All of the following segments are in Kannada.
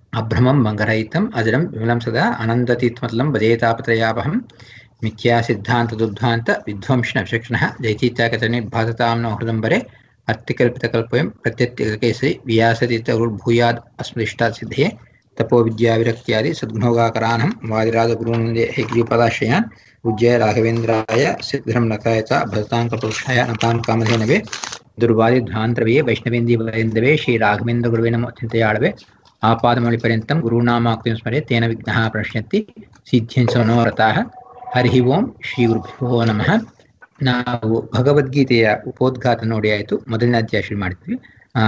अभ्रमं मङ्गरहितम् अजरं विमलं सदा अनन्ततीर्थमतलं भजेतापत्रयापहं मिथ्या सिद्धान्तदुद्ध्वान्त विध्वंसनविचक्षणः जयतीत्याकतनिर्भासतां न हृदम्बरे अर्थिकल्पितकल्पयं प्रत्यत्यकेसरि व्यासतीर्थगुरुर्भूयाद् अस्मदिष्टात् सिद्धये तपोविद्याविरक्त्यादि सद्गुणोगाकरानं वादिराजगुरूनन्दे हेग्रीपदाश्रयान् पूज्य राघवेन्द्राय सिद्धरं नताय च भजताङ्कपुरुषाय नतां कामधेनवे दुर्वादिध्वान्तरवे वैष्णवेन्दीवरेन्दवे श्रीराघवेन्द्रगुरुवे नमो चिन्तयाळवे आपादमौलिपर्यन्तं गुरूणामाक्तिं स्मरे तेन विघ्नः प्रणश्यन्ति ಸಿದ್ಧ್ಯಂಚ ಮನೋರಥಾಹ ಹರಿ ಓಂ ಶ್ರೀ ಗುರುಭ್ಯೋ ನಮಃ ನಾವು ಭಗವದ್ಗೀತೆಯ ಉಪೋದ್ಘಾತ ನೋಡಿ ಆಯಿತು ಮೊದಲನೇ ಅಧ್ಯಾಯ ಶುರು ಮಾಡಿದ್ವಿ ಆ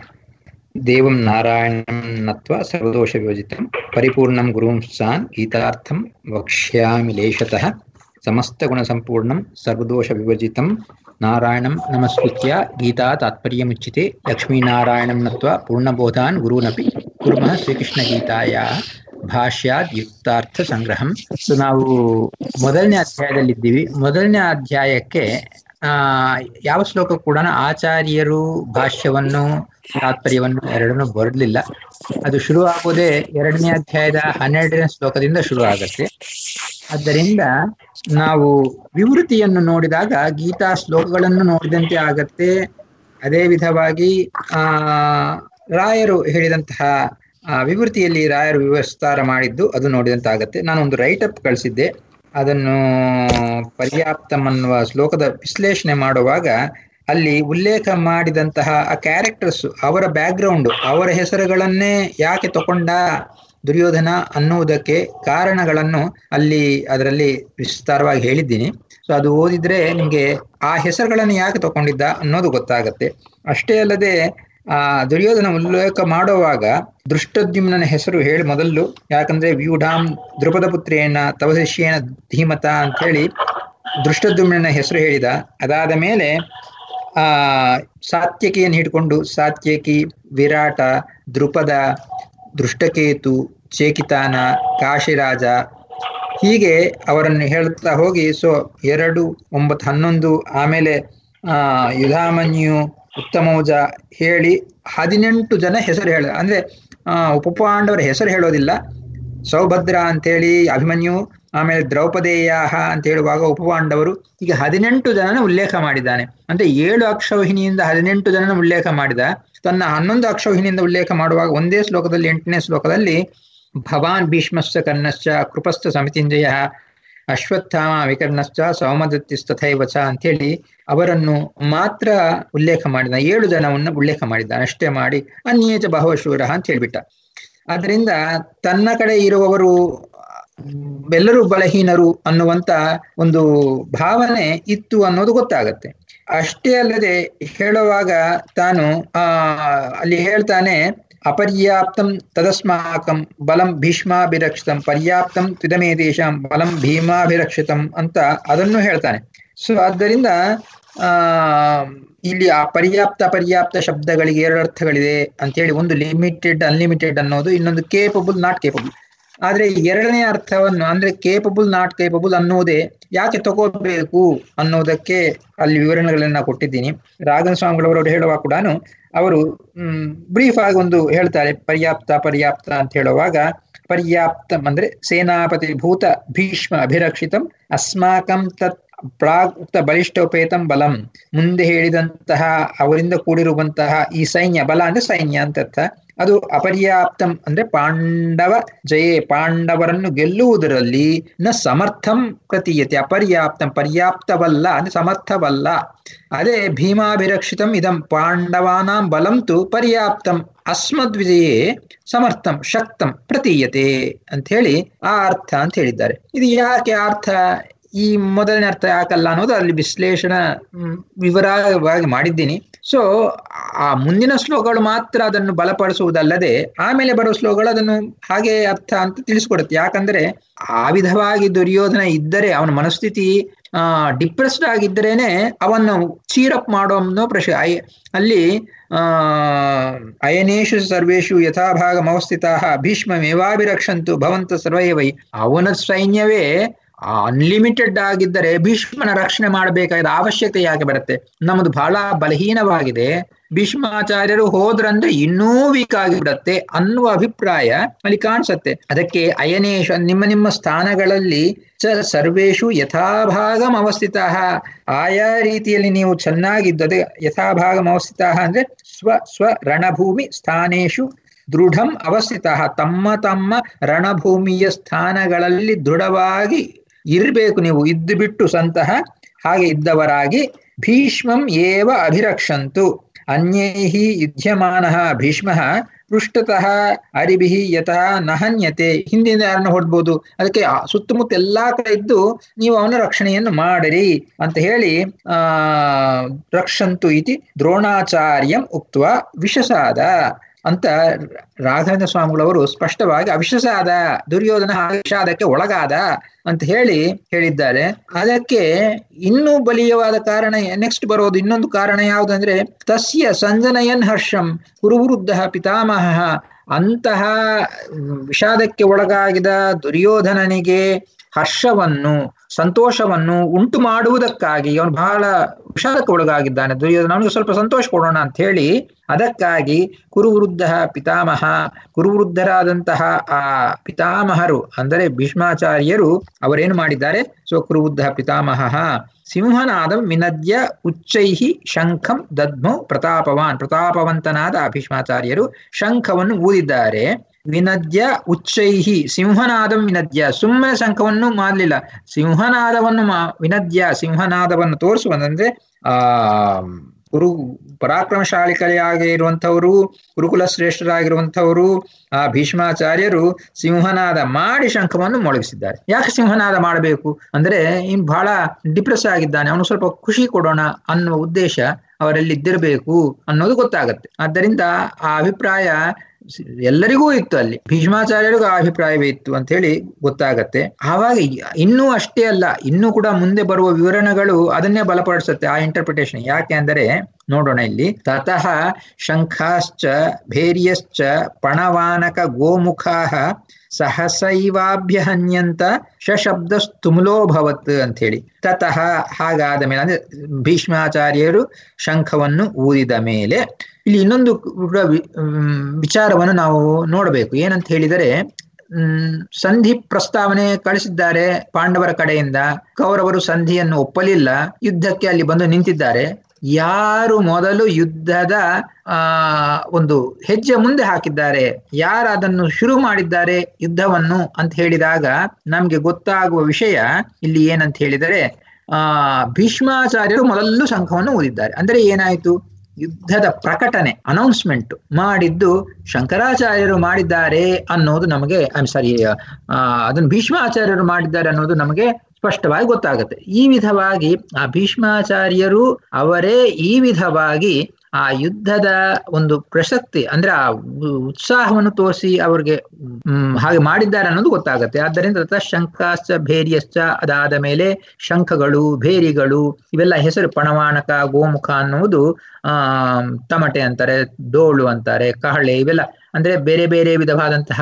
ದೇವಂ ನಾರಾಯಣಂ ನತ್ವ ಸರ್ವದೋಷ ವಿಭಜಿತಂ ಪರಿಪೂರ್ಣಂ ಗುರುಂ ಸಾನ್ ಗೀತಾರ್ಥಂ ವಕ್ಷ್ಯಾಮಿ ಲೇಷತಃ ಸಮಸ್ತಗುಣಸಂಪೂರ್ಣಂ ಸರ್ವದೋಷ ವಿಭಜಿತಂ ನಾರಾಯಣಂ ನಮಸ್ಕೃತ್ಯ ಗೀತಾ ತಾತ್ಪರ್ಯಮುಚ್ಯತೆ ಲಕ್ಷ್ಮೀನಾರಾಯಣಂ ನತ್ವ ಪೂರ್ಣಬೋಧಾನ್ ಗುರುನಪಿ ಕುರ್ಮಃ ಶ್ರೀಕೃಷ್ಣ ಗೀತಾಯ ಭಾಷ್ಯಾದ್ ಯುಕ್ತಾರ್ಥ ಸಂಗ್ರಹಂ ಸೊ ನಾವು ಮೊದಲನೇ ಅಧ್ಯಾಯದಲ್ಲಿದ್ದೀವಿ ಮೊದಲನೇ ಅಧ್ಯಾಯಕ್ಕೆ ಆ ಯಾವ ಶ್ಲೋಕ ಕೂಡ ಆಚಾರ್ಯರು ಭಾಷ್ಯವನ್ನು ತಾತ್ಪರ್ಯವನ್ನು ಎರಡನ್ನೂ ಬರಲಿಲ್ಲ ಅದು ಶುರು ಆಗೋದೇ ಎರಡನೇ ಅಧ್ಯಾಯದ ಹನ್ನೆರಡನೇ ಶ್ಲೋಕದಿಂದ ಶುರು ಆಗುತ್ತೆ ಆದ್ದರಿಂದ ನಾವು ವಿವೃತಿಯನ್ನು ನೋಡಿದಾಗ ಗೀತಾ ಶ್ಲೋಕಗಳನ್ನು ನೋಡಿದಂತೆ ಆಗತ್ತೆ ಅದೇ ವಿಧವಾಗಿ ಆ ರಾಯರು ಹೇಳಿದಂತಹ ವಿವೃತಿಯಲ್ಲಿ ರಾಯರು ವಿವಸ್ತಾರ ಮಾಡಿದ್ದು ಅದು ನೋಡಿದಂತಾಗತ್ತೆ ನಾನು ಒಂದು ರೈಟ್ ಅಪ್ ಕಳಿಸಿದ್ದೆ ಅದನ್ನು ಪರ್ಯಾಪ್ತಂ ಅನ್ನುವ ಶ್ಲೋಕದ ವಿಶ್ಲೇಷಣೆ ಮಾಡುವಾಗ ಅಲ್ಲಿ ಉಲ್ಲೇಖ ಮಾಡಿದಂತಹ ಆ ಕ್ಯಾರೆಕ್ಟರ್ಸ್ ಅವರ ಬ್ಯಾಕ್ಗ್ರೌಂಡ್ ಅವರ ಹೆಸರುಗಳನ್ನೇ ಯಾಕೆ ತಕೊಂಡ ದುರ್ಯೋಧನ ಅನ್ನುವುದಕ್ಕೆ ಕಾರಣಗಳನ್ನು ಅಲ್ಲಿ ಅದರಲ್ಲಿ ವಿಸ್ತಾರವಾಗಿ ಹೇಳಿದ್ದೀನಿ ಸೊ ಅದು ಓದಿದ್ರೆ ನಿಮಗೆ ಆ ಹೆಸರುಗಳನ್ನು ಯಾಕೆ ತಗೊಂಡಿದ್ದ ಅನ್ನೋದು ಗೊತ್ತಾಗತ್ತೆ ಅಷ್ಟೇ ಅಲ್ಲದೆ ಆ ದುರ್ಯೋಧನ ಉಲ್ಲೇಖ ಮಾಡುವಾಗ ದೃಷ್ಟದ್ಯುಮ್ನ ಹೆಸರು ಹೇಳಿ ಮೊದಲು ಯಾಕಂದ್ರೆ ವ್ಯೂಢಾಂ ದ್ರುಪದ ಪುತ್ರೇನ ತವ ಶಿಷ್ಯೇನ ಧೀಮತ ಅಂತ ಹೇಳಿ ದೃಷ್ಟದ್ಯುಮ್ನ ಹೆಸರು ಹೇಳಿದ ಅದಾದ ಮೇಲೆ ಆ ಸಾತ್ಯಕಿಯನ್ನು ಹಿಡ್ಕೊಂಡು ಸಾತ್ಯಕಿ ವಿರಾಟ ದೃಪದ ದೃಷ್ಟಕೇತು ಚೇಕಿತಾನ ಕಾಶಿರಾಜ ಹೀಗೆ ಅವರನ್ನು ಹೇಳ್ತಾ ಹೋಗಿ ಸೊ ಎರಡು ಒಂಬತ್ತು ಹನ್ನೊಂದು ಆಮೇಲೆ ಆ ಯುಧಾಮನ್ಯು ಉತ್ತಮೌಜ ಹೇಳಿ ಹದಿನೆಂಟು ಜನ ಹೆಸರು ಹೇಳ ಅಂದ್ರೆ ಆ ಉಪಪಾಂಡವರ ಹೆಸರು ಹೇಳೋದಿಲ್ಲ ಸೌಭದ್ರ ಅಂತೇಳಿ ಅಭಿಮನ್ಯು ಆಮೇಲೆ ದ್ರೌಪದೇಯಾಹ ಅಂತ ಹೇಳುವಾಗ ಉಪಪಾಂಡವರು ಈಗ ಹದಿನೆಂಟು ಜನನ ಉಲ್ಲೇಖ ಮಾಡಿದ್ದಾನೆ ಅಂದ್ರೆ ಏಳು ಅಕ್ಷೌಹಿಣಿಯಿಂದ ಹದಿನೆಂಟು ಜನನ ಉಲ್ಲೇಖ ಮಾಡಿದ ತನ್ನ ಹನ್ನೊಂದು ಅಕ್ಷೌಹಿಣಿಯಿಂದ ಉಲ್ಲೇಖ ಮಾಡುವಾಗ ಒಂದೇ ಶ್ಲೋಕದಲ್ಲಿ ಎಂಟನೇ ಶ್ಲೋಕದಲ್ಲಿ ಭವಾನ್ ಭೀಷ್ಮಶ್ಚ ಕರ್ಣಶ್ಚ ಕೃಪಸ್ಥ ಸಮಿತಿಂಜಯ ಅಶ್ವತ್ಥಾಮ ವಿಕರ್ಣಶ್ಚ ಸೌಮದತ್ತಿಸ್ತಥೈವ ಚ ಅಂತೇಳಿ ಅವರನ್ನು ಮಾತ್ರ ಉಲ್ಲೇಖ ಮಾಡಿದ ಏಳು ಜನವನ್ನು ಉಲ್ಲೇಖ ಮಾಡಿದ್ದಾನೆ ಅಷ್ಟೇ ಮಾಡಿ ಅನ್ಯೇಚ ಬಹವಶೂರ ಅಂತ ಹೇಳ್ಬಿಟ್ಟ ಆದ್ರಿಂದ ತನ್ನ ಕಡೆ ಇರುವವರು ಎಲ್ಲರೂ ಬಲಹೀನರು ಅನ್ನುವಂತ ಒಂದು ಭಾವನೆ ಇತ್ತು ಅನ್ನೋದು ಗೊತ್ತಾಗತ್ತೆ ಅಷ್ಟೇ ಅಲ್ಲದೆ ಹೇಳುವಾಗ ತಾನು ಆ ಅಲ್ಲಿ ಹೇಳ್ತಾನೆ ಅಪರ್ಯಾಪ್ತಂ ತದಸ್ಮಾಕಂ ಬಲಂ ಭೀಷ್ಮಾಭಿರಕ್ಷಿತಂ ಪರ್ಯಾಪ್ತಂ ತ್ವಿದಮೇ ದೇಶಂ ಬಲಂ ಭೀಮಾಭಿರಕ್ಷಿತಂ ಅಂತ ಅದನ್ನು ಹೇಳ್ತಾನೆ ಸೊ ಆದ್ದರಿಂದ ಆ ಇಲ್ಲಿ ಆ ಪರ್ಯಾಪ್ತ ಪರ್ಯಾಪ್ತ ಶಬ್ದಗಳಿಗೆ ಎರಡು ಅರ್ಥಗಳಿದೆ ಅಂತೇಳಿ ಒಂದು ಲಿಮಿಟೆಡ್ ಅನ್ಲಿಮಿಟೆಡ್ ಅನ್ನೋದು ಇನ್ನೊಂದು ಕೇಪಬಲ್ ನಾಟ್ ಕೇಪಬಲ್ ಆದ್ರೆ ಎರಡನೇ ಅರ್ಥವನ್ನು ಅಂದ್ರೆ ಕೇಪಬಲ್ ನಾಟ್ ಕೇಪಬಲ್ ಅನ್ನೋದೇ ಯಾಕೆ ತಗೋಬೇಕು ಅನ್ನೋದಕ್ಕೆ ಅಲ್ಲಿ ವಿವರಣೆಗಳನ್ನ ಕೊಟ್ಟಿದ್ದೀನಿ ರಾಘನ್ ಸ್ವಾಮಿಗಳವರು ಹೇಳುವಾಗ ಕೂಡ ಅವರು ಹ್ಮ್ ಬ್ರೀಫ್ ಆಗಿ ಒಂದು ಹೇಳ್ತಾರೆ ಪರ್ಯಾಪ್ತ ಪರ್ಯಾಪ್ತ ಅಂತ ಹೇಳುವಾಗ ಪರ್ಯಾಪ್ತಂ ಅಂದ್ರೆ ಸೇನಾಪತಿ ಭೂತ ಭೀಷ್ಮ ಅಭಿರಕ್ಷಿತಂ ಅಸ್ಮಾಕಂ ತತ್ ಪ್ರಾಗ್ ಉಕ್ತ ಬಲಿಷ್ಠೋಪೇತಂ ಬಲಂ ಮುಂದೆ ಹೇಳಿದಂತಹ ಅವರಿಂದ ಕೂಡಿರುವಂತಹ ಈ ಸೈನ್ಯ ಬಲ ಅಂದ್ರೆ ಸೈನ್ಯ ಅಂತ ಅರ್ಥ ಅದು ಅಪರ್ಯಾಪ್ತಂ ಅಂದ್ರೆ ಪಾಂಡವ ಜಯೇ ಪಾಂಡವರನ್ನು ಗೆಲ್ಲುವುದರಲ್ಲಿ ನ ಸಮರ್ಥಂ ಪ್ರತೀಯತೆ ಅಪರ್ಯಾಪ್ತಂ ಪರ್ಯಾಪ್ತವಲ್ಲ ಅಂದ್ರೆ ಸಮರ್ಥವಲ್ಲ ಅದೇ ಭೀಮಾಭಿರಕ್ಷಿತಂ ಇದಂ ಪಾಂಡವಾನಾಂ ಬಲಂತು ಪರ್ಯಾಪ್ತಂ ಅಸ್ಮದ್ವಿಜಯೇ ಸಮರ್ಥಂ ಶಕ್ತಂ ಪ್ರತೀಯತೆ ಅಂತ ಹೇಳಿ ಆ ಅರ್ಥ ಅಂತ ಹೇಳಿದ್ದಾರೆ ಇದು ಯಾಕೆ ಅರ್ಥ ಈ ಮೊದಲನೇ ಅರ್ಥ ಯಾಕಲ್ಲ ಅನ್ನೋದು ಅಲ್ಲಿ ವಿಶ್ಲೇಷಣಾ ವಿವರವಾಗಿ ಮಾಡಿದ್ದೀನಿ ಸೊ ಆ ಮುಂದಿನ ಶ್ಲೋಕಗಳು ಮಾತ್ರ ಅದನ್ನು ಬಲಪಡಿಸುವುದಲ್ಲದೆ ಆಮೇಲೆ ಬರೋ ಶ್ಲೋಕಗಳು ಅದನ್ನು ಹಾಗೆ ಅರ್ಥ ಅಂತ ತಿಳಿಸ್ಕೊಡುತ್ತೆ ಯಾಕಂದ್ರೆ ಆ ವಿಧವಾಗಿ ದುರ್ಯೋಧನ ಇದ್ದರೆ ಅವನ ಮನಸ್ಥಿತಿ ಆ ಡಿಪ್ರೆಸ್ಡ್ ಆಗಿದ್ದರೇನೆ ಅವನ್ನು ಚೀರಪ್ ಮಾಡೋ ಅನ್ನೋ ಪ್ರಶ್ನೆ ಐ ಅಲ್ಲಿ ಆ ಅಯನೇಶು ಸರ್ವೇಶು ಯಥಾಭಾಗಮವಸ್ಥಿತಾ ಭೀಷ್ಮಮೇವಾಭಿರಕ್ಷಂತು ಭವಂತ ಸರ್ವೇ ವೈ ಅವನ ಸೈನ್ಯವೇ ಅನ್ಲಿಮಿಟೆಡ್ ಆಗಿದ್ದರೆ ಭೀಷ್ಮನ ರಕ್ಷಣೆ ಮಾಡಬೇಕಾದ ಅವಶ್ಯಕತೆ ಯಾಕೆ ಬರುತ್ತೆ ನಮ್ಮದು ಬಹಳ ಬಲಹೀನವಾಗಿದೆ ಭೀಷ್ಮಾಚಾರ್ಯರು ಹೋದ್ರಂದ್ರೆ ಇನ್ನೂ ವೀಕ್ ಆಗಿಬಿಡತ್ತೆ ಅನ್ನುವ ಅಭಿಪ್ರಾಯ ಅಲ್ಲಿ ಕಾಣಿಸುತ್ತೆ ಅದಕ್ಕೆ ಅಯನೇಶ ನಿಮ್ಮ ನಿಮ್ಮ ಸ್ಥಾನಗಳಲ್ಲಿ ಚ ಸರ್ವೇಶು ಯಥಾಭಾಗಂ ಅವಸ್ಥಿತ ಆಯಾ ರೀತಿಯಲ್ಲಿ ನೀವು ಚೆನ್ನಾಗಿದ್ದದೆ ಯಥಾಭಾಗಂ ಅವಸ್ಥಿತ ಅಂದ್ರೆ ಸ್ವ ಸ್ವ ರಣಭೂಮಿ ಸ್ಥಾನೇಶು ದೃಢಂ ಅವಸ್ಥಿತ ತಮ್ಮ ತಮ್ಮ ರಣಭೂಮಿಯ ಸ್ಥಾನಗಳಲ್ಲಿ ದೃಢವಾಗಿ ಇರಬೇಕು ನೀವು ಇದ್ದು ಬಿಟ್ಟು ಸಂತಹ ಹಾಗೆ ಇದ್ದವರಾಗಿ ಭೀಷ್ಮಂ ಏವ ಅಭಿರಕ್ಷಂತು ಅನ್ಯೈಃ ಯುಧ್ಯಮಾನಃ ಭೀಷ್ಮಃ ಪೃಷ್ಠತಃ ಅರಿಭಿ ಯತಃ ನಹನ್ಯತೆ ಹಿಂದಿನ ಯಾರನ್ನ ಹೊಡ್ಬೋದು ಅದಕ್ಕೆ ಸುತ್ತಮುತ್ತ ಎಲ್ಲಾ ಕಡೆ ಇದ್ದು ನೀವು ಅವನ ರಕ್ಷಣೆಯನ್ನು ಮಾಡಿರಿ ಅಂತ ಹೇಳಿ ಆ ರಕ್ಷಂತು ಇತಿ ದ್ರೋಣಾಚಾರ್ಯಂ ಉಕ್ತ ವಿಷಸಾದ ಅಂತ ರಾಘವೇಂದ್ರ ಸ್ವಾಮಿಗಳವರು ಸ್ಪಷ್ಟವಾಗಿ ಅವಿಶ್ವಾಸಾದ ದುರ್ಯೋಧನ ವಿಷಾದಕ್ಕೆ ಒಳಗಾದ ಅಂತ ಹೇಳಿ ಹೇಳಿದ್ದಾರೆ ಅದಕ್ಕೆ ಇನ್ನೂ ಬಲಿಯವಾದ ಕಾರಣ ನೆಕ್ಸ್ಟ್ ಬರೋದು ಇನ್ನೊಂದು ಕಾರಣ ಯಾವುದಂದ್ರೆ ತಸ್ಯ ಸಂಜನಯನ್ ಹರ್ಷಂ ಕುರುವೃದ್ಧ ಪಿತಾಮಹ ಅಂತಹ ವಿಷಾದಕ್ಕೆ ಒಳಗಾಗಿದ ದುರ್ಯೋಧನನಿಗೆ ಹರ್ಷವನ್ನು ಸಂತೋಷವನ್ನು ಉಂಟು ಮಾಡುವುದಕ್ಕಾಗಿ ಅವನು ಬಹಳ ವಿಷಾದಕ್ಕೆ ಒಳಗಾಗಿದ್ದಾನೆ ದುರ್ಯೋಧನ ಅವನಿಗೆ ಸ್ವಲ್ಪ ಸಂತೋಷ ಕೊಡೋಣ ಅಂತ ಹೇಳಿ ಅದಕ್ಕಾಗಿ ಕುರುವೃದ್ಧ ಪಿತಾಮಹ ಕುರುವೃದ್ಧರಾದಂತಹ ಆ ಪಿತಾಮಹರು ಅಂದರೆ ಭೀಷ್ಮಾಚಾರ್ಯರು ಅವರೇನು ಮಾಡಿದ್ದಾರೆ ಸೊ ಕುರುವೃದ್ಧ ಪಿತಾಮಹ ಸಿಂಹನಾದಂ ವಿನದ್ಯ ಉಚ್ಚೈಹಿ ಶಂಖಂ ದದ್ಮೌ ಪ್ರತಾಪವಾನ್ ಪ್ರತಾಪವಂತನಾದ ಭೀಷ್ಮಾಚಾರ್ಯರು ಶಂಖವನ್ನು ಊದಿದ್ದಾರೆ ವಿನದ್ಯ ಉಚ್ಚೈಹಿ ಸಿಂಹನಾದಂ ವಿನದ್ಯ ಸುಮ್ಮನೆ ಶಂಖವನ್ನು ಮಾಡಲಿಲ್ಲ ಸಿಂಹನಾದವನ್ನು ಮಾ ವಿನದ್ಯ ಸಿಂಹನಾದವನ್ನು ತೋರಿಸುವಂದ್ರೆ ಆ ಕುರು ಪರಾಕ್ರಮಶಾಲಿಕರಾಗಿ ಇರುವಂಥವರು ಗುರುಕುಲ ಶ್ರೇಷ್ಠರಾಗಿರುವಂಥವರು ಆ ಭೀಷ್ಮಾಚಾರ್ಯರು ಸಿಂಹನಾದ ಮಾಡಿ ಶಂಖವನ್ನು ಮೊಳಗಿಸಿದ್ದಾರೆ ಯಾಕೆ ಸಿಂಹನಾದ ಮಾಡಬೇಕು ಅಂದ್ರೆ ಇನ್ ಬಹಳ ಡಿಪ್ರೆಸ್ ಆಗಿದ್ದಾನೆ ಅವನು ಸ್ವಲ್ಪ ಖುಷಿ ಕೊಡೋಣ ಅನ್ನುವ ಉದ್ದೇಶ ಅವರಲ್ಲಿ ಇದ್ದಿರಬೇಕು ಅನ್ನೋದು ಗೊತ್ತಾಗತ್ತೆ ಆದ್ದರಿಂದ ಆ ಅಭಿಪ್ರಾಯ ಎಲ್ಲರಿಗೂ ಇತ್ತು ಅಲ್ಲಿ ಭೀಷ್ಮಾಚಾರ್ಯರಿಗೂ ಆ ಅಭಿಪ್ರಾಯವೇ ಇತ್ತು ಅಂತ ಹೇಳಿ ಗೊತ್ತಾಗತ್ತೆ ಆವಾಗ ಇನ್ನೂ ಅಷ್ಟೇ ಅಲ್ಲ ಇನ್ನೂ ಕೂಡ ಮುಂದೆ ಬರುವ ವಿವರಣೆಗಳು ಅದನ್ನೇ ಬಲಪಡಿಸುತ್ತೆ ಆ ಇಂಟರ್ಪ್ರಿಟೇಷನ್ ಯಾಕೆ ಅಂದರೆ ನೋಡೋಣ ಇಲ್ಲಿ ತತಃ ಶಂಖಾಶ್ಚ ಭೇರ್ಯಶ್ಚ ಪಣವಾನಕ ಗೋಮುಖಾ ಸಹಸೈವಾಭ್ಯಹನ್ಯಂತ ಶಬ್ದಸ್ತುಮುಲೋಭವತ್ ಅಂತ ಹೇಳಿ ತತಃ ಹಾಗಾದ ಮೇಲೆ ಅಂದ್ರೆ ಭೀಷ್ಮಾಚಾರ್ಯರು ಶಂಖವನ್ನು ಊದಿದ ಮೇಲೆ ಇಲ್ಲಿ ಇನ್ನೊಂದು ವಿಚಾರವನ್ನು ನಾವು ನೋಡಬೇಕು ಏನಂತ ಹೇಳಿದರೆ ಹ್ಮ್ ಸಂಧಿ ಪ್ರಸ್ತಾವನೆ ಕಳಿಸಿದ್ದಾರೆ ಪಾಂಡವರ ಕಡೆಯಿಂದ ಕೌರವರು ಸಂಧಿಯನ್ನು ಒಪ್ಪಲಿಲ್ಲ ಯುದ್ಧಕ್ಕೆ ಅಲ್ಲಿ ಬಂದು ನಿಂತಿದ್ದಾರೆ ಯಾರು ಮೊದಲು ಯುದ್ಧದ ಆ ಒಂದು ಹೆಜ್ಜೆ ಮುಂದೆ ಹಾಕಿದ್ದಾರೆ ಯಾರು ಅದನ್ನು ಶುರು ಮಾಡಿದ್ದಾರೆ ಯುದ್ಧವನ್ನು ಅಂತ ಹೇಳಿದಾಗ ನಮ್ಗೆ ಗೊತ್ತಾಗುವ ವಿಷಯ ಇಲ್ಲಿ ಏನಂತ ಹೇಳಿದರೆ ಆ ಭೀಷ್ಮಾಚಾರ್ಯರು ಮೊದಲು ಶಂಖವನ್ನು ಊದಿದ್ದಾರೆ ಅಂದ್ರೆ ಏನಾಯ್ತು ಯುದ್ಧದ ಪ್ರಕಟಣೆ ಅನೌನ್ಸ್ಮೆಂಟ್ ಮಾಡಿದ್ದು ಶಂಕರಾಚಾರ್ಯರು ಮಾಡಿದ್ದಾರೆ ಅನ್ನೋದು ನಮಗೆ ಐಮ್ ಸಾರಿ ಅದನ್ನು ಭೀಷ್ಮಾಚಾರ್ಯರು ಮಾಡಿದ್ದಾರೆ ಅನ್ನೋದು ನಮಗೆ ಸ್ಪಷ್ಟವಾಗಿ ಗೊತ್ತಾಗುತ್ತೆ ಈ ವಿಧವಾಗಿ ಆ ಭೀಷ್ಮಾಚಾರ್ಯರು ಅವರೇ ಈ ವಿಧವಾಗಿ ಆ ಯುದ್ಧದ ಒಂದು ಪ್ರಸಕ್ತಿ ಅಂದ್ರೆ ಆ ಉತ್ಸಾಹವನ್ನು ತೋರಿಸಿ ಅವ್ರಿಗೆ ಹ್ಮ್ ಹಾಗೆ ಮಾಡಿದ್ದಾರೆ ಅನ್ನೋದು ಗೊತ್ತಾಗುತ್ತೆ ಆದ್ದರಿಂದ ತತ ಶಂಖಾಶ್ಚ ಭೇರಿಯಶ್ಚ ಅದಾದ ಮೇಲೆ ಶಂಖಗಳು ಭೇರಿಗಳು ಇವೆಲ್ಲ ಹೆಸರು ಪಣವಾಣಕ ಗೋಮುಖ ಅನ್ನುವುದು ಆ ತಮಟೆ ಅಂತಾರೆ ಡೋಳು ಅಂತಾರೆ ಕಹಳೆ ಇವೆಲ್ಲ ಅಂದ್ರೆ ಬೇರೆ ಬೇರೆ ವಿಧವಾದಂತಹ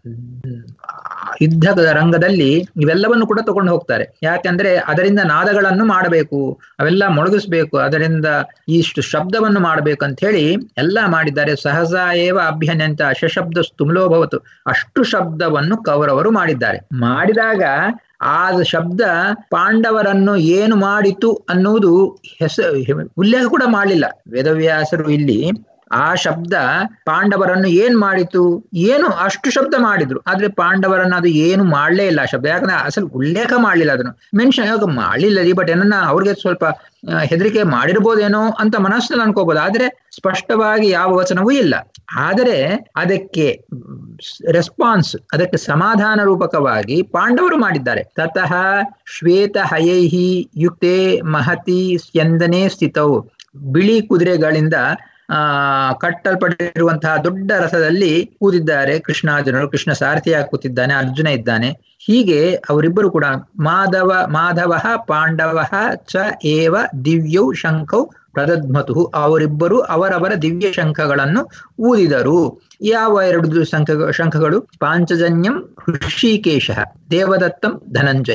ಯುದ್ಧದ ರಂಗದಲ್ಲಿ ಇವೆಲ್ಲವನ್ನು ಕೂಡ ತಗೊಂಡು ಹೋಗ್ತಾರೆ ಯಾಕಂದ್ರೆ ಅದರಿಂದ ನಾದಗಳನ್ನು ಮಾಡಬೇಕು ಅವೆಲ್ಲ ಮೊಳಗಿಸ್ಬೇಕು ಅದರಿಂದ ಇಷ್ಟು ಶಬ್ದವನ್ನು ಮಾಡಬೇಕು ಅಂತ ಹೇಳಿ ಎಲ್ಲ ಮಾಡಿದ್ದಾರೆ ಸಹಜ ಏವ ಅಭ್ಯನ್ಯಂತ ಶಬ್ದ ಸ್ತುಮ್ಲೋಭವತು ಅಷ್ಟು ಶಬ್ದವನ್ನು ಕೌರವರು ಮಾಡಿದ್ದಾರೆ ಮಾಡಿದಾಗ ಆ ಶಬ್ದ ಪಾಂಡವರನ್ನು ಏನು ಮಾಡಿತು ಅನ್ನುವುದು ಹೆಸರು ಉಲ್ಲೇಖ ಕೂಡ ಮಾಡಲಿಲ್ಲ ವೇದವ್ಯಾಸರು ಇಲ್ಲಿ ಆ ಶಬ್ದ ಪಾಂಡವರನ್ನು ಏನ್ ಮಾಡಿತು ಏನು ಅಷ್ಟು ಶಬ್ದ ಮಾಡಿದ್ರು ಆದ್ರೆ ಪಾಂಡವರನ್ನು ಅದು ಏನು ಮಾಡ್ಲೇ ಇಲ್ಲ ಆ ಶಬ್ದ ಯಾಕಂದ್ರೆ ಅಸಲು ಉಲ್ಲೇಖ ಮಾಡ್ಲಿಲ್ಲ ಅದನ್ನು ಮೆನ್ಷನ್ ಯಾವಾಗ ಮಾಡ್ಲಿಲ್ಲ ರೀ ಬಟ್ ಏನನ್ನ ಅವ್ರಿಗೆ ಸ್ವಲ್ಪ ಹೆದರಿಕೆ ಮಾಡಿರ್ಬೋದೇನೋ ಅಂತ ಮನಸ್ಸಲ್ಲಿ ಅನ್ಕೋಬಹುದು ಆದ್ರೆ ಸ್ಪಷ್ಟವಾಗಿ ಯಾವ ವಚನವೂ ಇಲ್ಲ ಆದರೆ ಅದಕ್ಕೆ ರೆಸ್ಪಾನ್ಸ್ ಅದಕ್ಕೆ ಸಮಾಧಾನ ರೂಪಕವಾಗಿ ಪಾಂಡವರು ಮಾಡಿದ್ದಾರೆ ತತಃ ಶ್ವೇತ ಹಯೈಹಿ ಯುಕ್ತೆ ಮಹತಿ ಸ್ಯಂದನೆ ಸ್ಥಿತವು ಬಿಳಿ ಕುದುರೆಗಳಿಂದ ಆ ಕಟ್ಟಲ್ಪಟ್ಟಿರುವಂತಹ ದೊಡ್ಡ ರಥದಲ್ಲಿ ಕೂತಿದ್ದಾರೆ ಕೃಷ್ಣಾರ್ಜುನರು ಕೃಷ್ಣ ಸಾರಥಿಯಾಗಿ ಕೂತಿದ್ದಾನೆ ಅರ್ಜುನ ಇದ್ದಾನೆ ಹೀಗೆ ಅವರಿಬ್ಬರು ಕೂಡ ಮಾಧವ ಮಾಧವ ಪಾಂಡವ ಚ ಏವ ದಿವ್ಯೌ ಶಂಖೌ ಪ್ರದಧ್ಮತು ಅವರಿಬ್ಬರು ಅವರವರ ದಿವ್ಯ ಶಂಖಗಳನ್ನು ಊದಿದರು ಯಾವ ಎರಡು ಶಂಖ ಶಂಖಗಳು ಪಾಂಚಜನ್ಯಂ ಋಷಿಕೇಶ ದೇವದತ್ತಂ ಧನಂಜಯ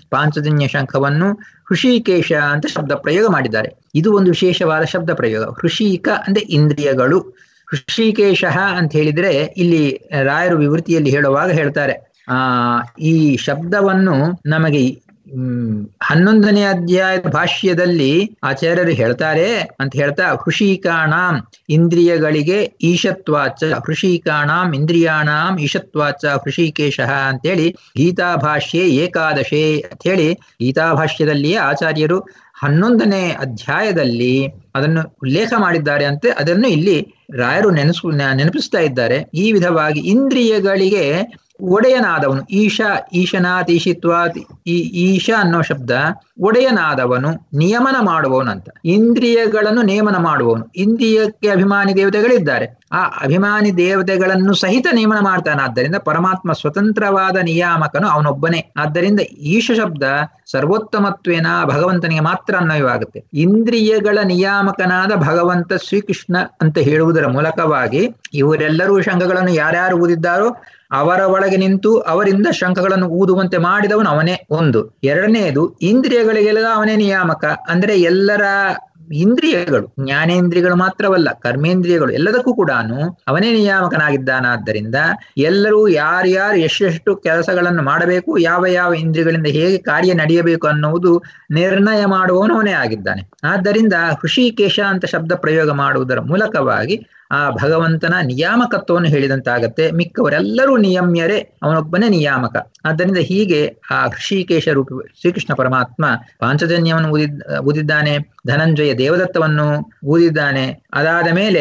ಪಾಂಚಜನ್ಯ ಶಂಖವನ್ನು ಹೃಷಿಕೇಶ ಅಂತ ಶಬ್ದ ಪ್ರಯೋಗ ಮಾಡಿದ್ದಾರೆ ಇದು ಒಂದು ವಿಶೇಷವಾದ ಶಬ್ದ ಪ್ರಯೋಗ ಹೃಷಿಕ ಅಂದ್ರೆ ಇಂದ್ರಿಯಗಳು ಹೃಷಿಕೇಶ ಅಂತ ಹೇಳಿದ್ರೆ ಇಲ್ಲಿ ರಾಯರು ವಿವೃತ್ತಿಯಲ್ಲಿ ಹೇಳುವಾಗ ಹೇಳ್ತಾರೆ ಆ ಈ ಶಬ್ದವನ್ನು ನಮಗೆ ಹ್ಮ್ ಹನ್ನೊಂದನೇ ಅಧ್ಯಾಯದ ಭಾಷ್ಯದಲ್ಲಿ ಆಚಾರ್ಯರು ಹೇಳ್ತಾರೆ ಅಂತ ಹೇಳ್ತಾ ಹೃಷಿಕಾಣಾಂ ಇಂದ್ರಿಯಗಳಿಗೆ ಈಶತ್ವಾಚ ಹೃಷಿಕಾಣಾಂ ಇಂದ್ರಿಯಾಣಾಂ ಈಶತ್ವಾಚ ಹೃಷಿಕೇಶ ಅಂತೇಳಿ ಗೀತಾಭಾಷ್ಯೆ ಏಕಾದಶೆ ಅಂತ ಹೇಳಿ ಗೀತಾಭಾಷ್ಯದಲ್ಲಿಯೇ ಆಚಾರ್ಯರು ಹನ್ನೊಂದನೇ ಅಧ್ಯಾಯದಲ್ಲಿ ಅದನ್ನು ಉಲ್ಲೇಖ ಮಾಡಿದ್ದಾರೆ ಅಂತೆ ಅದನ್ನು ಇಲ್ಲಿ ರಾಯರು ನೆನೆಸು ನೆನಪಿಸ್ತಾ ಇದ್ದಾರೆ ಈ ವಿಧವಾಗಿ ಇಂದ್ರಿಯಗಳಿಗೆ ಒಡೆಯನಾದವನು ಈಶಾ ಈಶನಾಥ್ ಈಶಿತ್ವಾತ್ ಈ ಈಶ ಅನ್ನೋ ಶಬ್ದ ಒಡೆಯನಾದವನು ನಿಯಮನ ಮಾಡುವವನಂತ ಇಂದ್ರಿಯಗಳನ್ನು ನೇಮನ ಮಾಡುವವನು ಇಂದ್ರಿಯಕ್ಕೆ ಅಭಿಮಾನಿ ದೇವತೆಗಳಿದ್ದಾರೆ ಆ ಅಭಿಮಾನಿ ದೇವತೆಗಳನ್ನು ಸಹಿತ ನೇಮನ ಮಾಡ್ತಾನೆ ಆದ್ದರಿಂದ ಪರಮಾತ್ಮ ಸ್ವತಂತ್ರವಾದ ನಿಯಾಮಕನು ಅವನೊಬ್ಬನೇ ಆದ್ದರಿಂದ ಈಶ ಶಬ್ದ ಸರ್ವೋತ್ತಮತ್ವೇನ ಭಗವಂತನಿಗೆ ಮಾತ್ರ ಅನ್ವಯವಾಗುತ್ತೆ ಇಂದ್ರಿಯಗಳ ನಿಯಾಮಕನಾದ ಭಗವಂತ ಶ್ರೀಕೃಷ್ಣ ಅಂತ ಹೇಳುವುದರ ಮೂಲಕವಾಗಿ ಇವರೆಲ್ಲರೂ ಶಂಖಗಳನ್ನು ಯಾರ್ಯಾರು ಊದಿದ್ದಾರೋ ಅವರ ಒಳಗೆ ನಿಂತು ಅವರಿಂದ ಶಂಖಗಳನ್ನು ಊದುವಂತೆ ಮಾಡಿದವನು ಅವನೇ ಒಂದು ಎರಡನೆಯದು ಇಂದ್ರಿಯಗಳಿಗೆಲ್ಲ ಅವನೇ ನಿಯಾಮಕ ಅಂದ್ರೆ ಎಲ್ಲರ ಇಂದ್ರಿಯಗಳು ಜ್ಞಾನೇಂದ್ರಿಯಗಳು ಮಾತ್ರವಲ್ಲ ಕರ್ಮೇಂದ್ರಿಯಗಳು ಎಲ್ಲದಕ್ಕೂ ಕೂಡ ಅವನೇ ನಿಯಾಮಕನಾಗಿದ್ದಾನಾದ್ದರಿಂದ ಎಲ್ಲರೂ ಯಾರ್ಯಾರು ಎಷ್ಟೆಷ್ಟು ಕೆಲಸಗಳನ್ನು ಮಾಡಬೇಕು ಯಾವ ಯಾವ ಇಂದ್ರಿಯಗಳಿಂದ ಹೇಗೆ ಕಾರ್ಯ ನಡೆಯಬೇಕು ಅನ್ನುವುದು ನಿರ್ಣಯ ಮಾಡುವವನು ಅವನೇ ಆಗಿದ್ದಾನೆ ಆದ್ದರಿಂದ ಹೃಷಿಕೇಶ ಅಂತ ಶಬ್ದ ಪ್ರಯೋಗ ಮಾಡುವುದರ ಮೂಲಕವಾಗಿ ಆ ಭಗವಂತನ ನಿಯಾಮಕತ್ವವನ್ನು ಹೇಳಿದಂತಾಗತ್ತೆ ಮಿಕ್ಕವರೆಲ್ಲರೂ ನಿಯಮ್ಯರೇ ಅವನೊಬ್ಬನೇ ನಿಯಾಮಕ ಆದ್ದರಿಂದ ಹೀಗೆ ಆ ಹೃಷಿಕೇಶ ರೂಪಿ ಶ್ರೀಕೃಷ್ಣ ಪರಮಾತ್ಮ ಪಾಂಚಜನ್ಯವನ್ನು ಊದಿದ್ ಊದಿದ್ದಾನೆ ಧನಂಜಯ ದೇವದತ್ತವನ್ನು ಊದಿದ್ದಾನೆ ಅದಾದ ಮೇಲೆ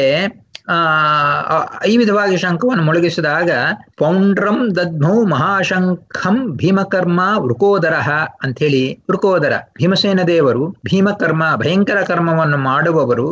ಆ ಈ ವಿಧವಾಗಿ ಶಂಖವನ್ನು ಮೊಳಗಿಸಿದಾಗ ಪೌಂಡ್ರಂ ದದ್ಮೌ ಮಹಾಶಂಖಂ ಭೀಮಕರ್ಮ ವೃಕೋದರ ಅಂಥೇಳಿ ವೃಕೋದರ ಭೀಮಸೇನ ದೇವರು ಭೀಮಕರ್ಮ ಭಯಂಕರ ಕರ್ಮವನ್ನು ಮಾಡುವವರು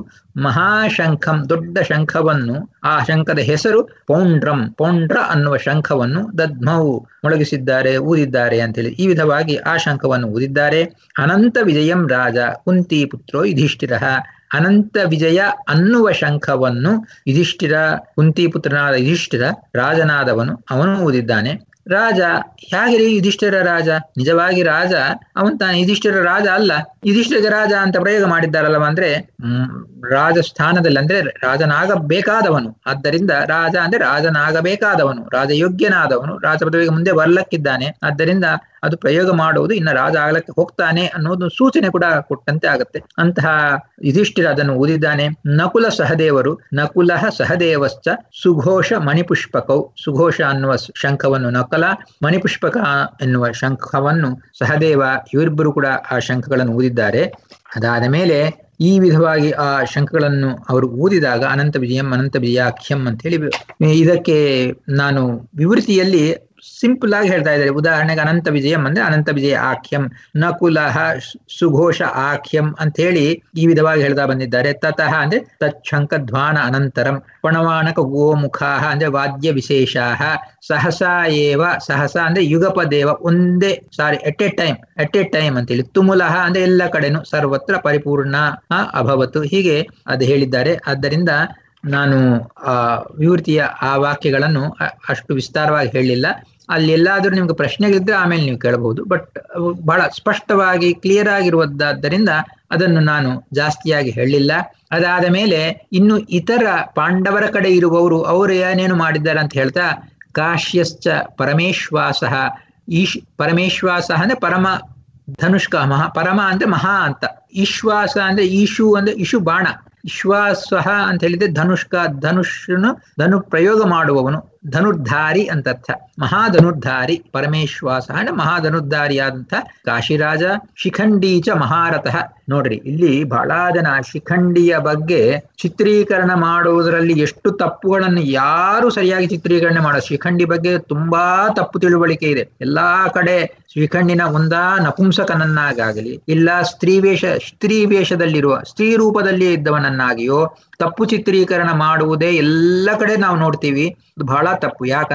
ಮಹಾಶಂಖಂ ದೊಡ್ಡ ಶಂಖವನ್ನು ಆ ಶಂಖದ ಹೆಸರು ಪೌಂಡ್ರಂ ಪೌಂಡ್ರ ಅನ್ನುವ ಶಂಖವನ್ನು ದದ್ಮೌ ಮೊಳಗಿಸಿದ್ದಾರೆ ಊದಿದ್ದಾರೆ ಅಂತೇಳಿ ಈ ವಿಧವಾಗಿ ಆ ಶಂಖವನ್ನು ಊದಿದ್ದಾರೆ ಅನಂತ ವಿಜಯಂ ರಾಜ ಕುಂತಿ ಪುತ್ರೋ ಯುಧಿಷ್ಠಿರ ಅನಂತ ವಿಜಯ ಅನ್ನುವ ಶಂಖವನ್ನು ಯುಧಿಷ್ಠಿರ ಕುಂತಿಪುತ್ರನಾದ ಯುಧಿಷ್ಠಿರ ರಾಜನಾದವನು ಅವನು ಊದಿದ್ದಾನೆ ರಾಜ ಹೇಗೆ ಯುಧಿಷ್ಠಿರ ರಾಜ ನಿಜವಾಗಿ ರಾಜ ಅವನ್ ತಾನು ಯುಧಿಷ್ಠಿರ ರಾಜ ಅಲ್ಲ ಯುಧಿಷ್ಠಿರ ರಾಜ ಅಂತ ಪ್ರಯೋಗ ಮಾಡಿದ್ದಾರಲ್ವ ಅಂದ್ರೆ ಹ್ಮ್ ರಾಜಸ್ಥಾನದಲ್ಲಿ ಅಂದ್ರೆ ರಾಜನಾಗಬೇಕಾದವನು ಆದ್ದರಿಂದ ರಾಜ ಅಂದ್ರೆ ರಾಜನಾಗಬೇಕಾದವನು ರಾಜಯೋಗ್ಯನಾದವನು ರಾಜ ಪದವಿಗೆ ಮುಂದೆ ಬರ್ಲಕ್ಕಿದ್ದಾನೆ ಆದ್ದರಿಂದ ಅದು ಪ್ರಯೋಗ ಮಾಡುವುದು ಇನ್ನು ರಾಜ ಆಗ್ಲಕ್ಕೆ ಹೋಗ್ತಾನೆ ಅನ್ನೋದು ಸೂಚನೆ ಕೂಡ ಕೊಟ್ಟಂತೆ ಆಗುತ್ತೆ ಅಂತಹ ಯುಧಿಷ್ಠಿರ ಅದನ್ನು ಓದಿದ್ದಾನೆ ನಕುಲ ಸಹದೇವರು ನಕುಲ ಸಹದೇವಶ್ಚ ಸುಘೋಷ ಮಣಿಪುಷ್ಪಕೌ ಸುಘೋಷ ಅನ್ನುವ ಶಂಖವನ್ನು ನಕಲ ಮಣಿಪುಷ್ಪಕ ಎನ್ನುವ ಶಂಖವನ್ನು ಸಹದೇವ ಇವರಿಬ್ಬರು ಕೂಡ ಆ ಶಂಖಗಳನ್ನು ಊದಿದ್ದಾರೆ ಅದಾದ ಮೇಲೆ ಈ ವಿಧವಾಗಿ ಆ ಶಂಖಗಳನ್ನು ಅವರು ಊದಿದಾಗ ಅನಂತ ವಿಜಯಂ ಅನಂತ ವಿಜಯಾಖ್ಯಂ ಅಂತ ಹೇಳಿ ಇದಕ್ಕೆ ನಾನು ವಿವೃತಿಯಲ್ಲಿ ಸಿಂಪಲ್ ಆಗಿ ಹೇಳ್ತಾ ಇದ್ದಾರೆ ಉದಾಹರಣೆಗೆ ಅನಂತ ವಿಜಯಂ ಅಂದ್ರೆ ಅನಂತ ವಿಜಯ ಆಖ್ಯಂ ನಕುಲಹ ಸುಘೋಷ ಆಖ್ಯಂ ಅಂತ ಹೇಳಿ ಈ ವಿಧವಾಗಿ ಹೇಳ್ತಾ ಬಂದಿದ್ದಾರೆ ತತಃ ಅಂದ್ರೆ ತಚ್ಛಂಕಧ್ವಾನ ಅನಂತರಂ ಪಣವಾಣಕ ಗೋಮುಖಾಹ ಅಂದ್ರೆ ವಾದ್ಯ ವಿಶೇಷಾಹ ಸಹಸಾ ಏವ ಸಹಸ ಅಂದ್ರೆ ಯುಗಪದೇವ ಒಂದೇ ಸಾರಿ at a time at a time ಅಂತೇಳಿ ತುಮುಲಹ ಅಂದ್ರೆ ಎಲ್ಲ ಕಡೆನು ಸರ್ವತ್ರ ಪರಿಪೂರ್ಣ ಅಭವತ್ತು ಹೀಗೆ ಅದು ಹೇಳಿದ್ದಾರೆ ಆದ್ದರಿಂದ ನಾನು ಆ ವಿವೃತಿಯ ಆ ವಾಕ್ಯಗಳನ್ನು ಅಷ್ಟು ವಿಸ್ತಾರವಾಗಿ ಹೇಳಲಿಲ್ಲ ಅಲ್ಲಿ ಎಲ್ಲಾದ್ರೂ ನಿಮ್ಗೆ ಪ್ರಶ್ನೆಗಳಿದ್ರೆ ಆಮೇಲೆ ನೀವು ಕೇಳಬಹುದು ಬಟ್ ಬಹಳ ಸ್ಪಷ್ಟವಾಗಿ ಕ್ಲಿಯರ್ ಆಗಿರುವುದಾದ್ದರಿಂದ ಅದನ್ನು ನಾನು ಜಾಸ್ತಿಯಾಗಿ ಹೇಳಲಿಲ್ಲ ಅದಾದ ಮೇಲೆ ಇನ್ನು ಇತರ ಪಾಂಡವರ ಕಡೆ ಇರುವವರು ಅವರು ಏನೇನು ಮಾಡಿದ್ದಾರೆ ಅಂತ ಹೇಳ್ತಾ ಕಾಶ್ಯಶ್ಚ ಪರಮೇಶ್ವಾಸ ಈಶ್ ಪರಮೇಶ್ವಾಸ ಅಂದ್ರೆ ಪರಮ ಧನುಷ್ಕ ಮಹಾ ಪರಮ ಅಂದ್ರೆ ಮಹಾ ಅಂತ ಈಶ್ವಾಸ ಅಂದ್ರೆ ಈಶು ಅಂದ್ರೆ ಇಶು ಬಾಣ ವಿಶ್ವಾಸ ಅಂತ ಹೇಳಿದ್ರೆ ಧನುಷ್ಕ ಧನುಷ್ನು ಧನು ಪ್ರಯೋಗ ಮಾಡುವವನು ಧನುರ್ಧಾರಿ ಅಂತ ಅರ್ಥ ಮಹಾಧನುರ್ಧಾರಿ ಪರಮೇಶ್ವಾಸ ಅಂದ್ರೆ ಮಹಾಧನುರ್ಧಾರಿಯಾದಂಥ ಕಾಶಿರಾಜ ಶಿಖಂಡೀಚ ಮಹಾರಥಃ ನೋಡ್ರಿ ಇಲ್ಲಿ ಬಹಳ ಜನ ಶಿಖಂಡಿಯ ಬಗ್ಗೆ ಚಿತ್ರೀಕರಣ ಮಾಡುವುದರಲ್ಲಿ ಎಷ್ಟು ತಪ್ಪುಗಳನ್ನು ಯಾರು ಸರಿಯಾಗಿ ಚಿತ್ರೀಕರಣೆ ಮಾಡೋ ಶಿಖಂಡಿ ಬಗ್ಗೆ ತುಂಬಾ ತಪ್ಪು ತಿಳುವಳಿಕೆ ಇದೆ ಎಲ್ಲಾ ಕಡೆ ಶಿಖಂಡಿನ ಒಂದಾ ನಪುಂಸಕನನ್ನಾಗಲಿ ಇಲ್ಲ ಸ್ತ್ರೀ ವೇಷ ಸ್ತ್ರೀ ವೇಷದಲ್ಲಿರುವ ಸ್ತ್ರೀ ರೂಪದಲ್ಲಿ ಇದ್ದವನನ್ನಾಗಿಯೋ ತಪ್ಪು ಚಿತ್ರೀಕರಣ ಮಾಡುವುದೇ ಎಲ್ಲ ಕಡೆ ನಾವು ನೋಡ್ತೀವಿ ಬಹಳ ತಪ್ಪು ಯಾಕಂದ್ರೆ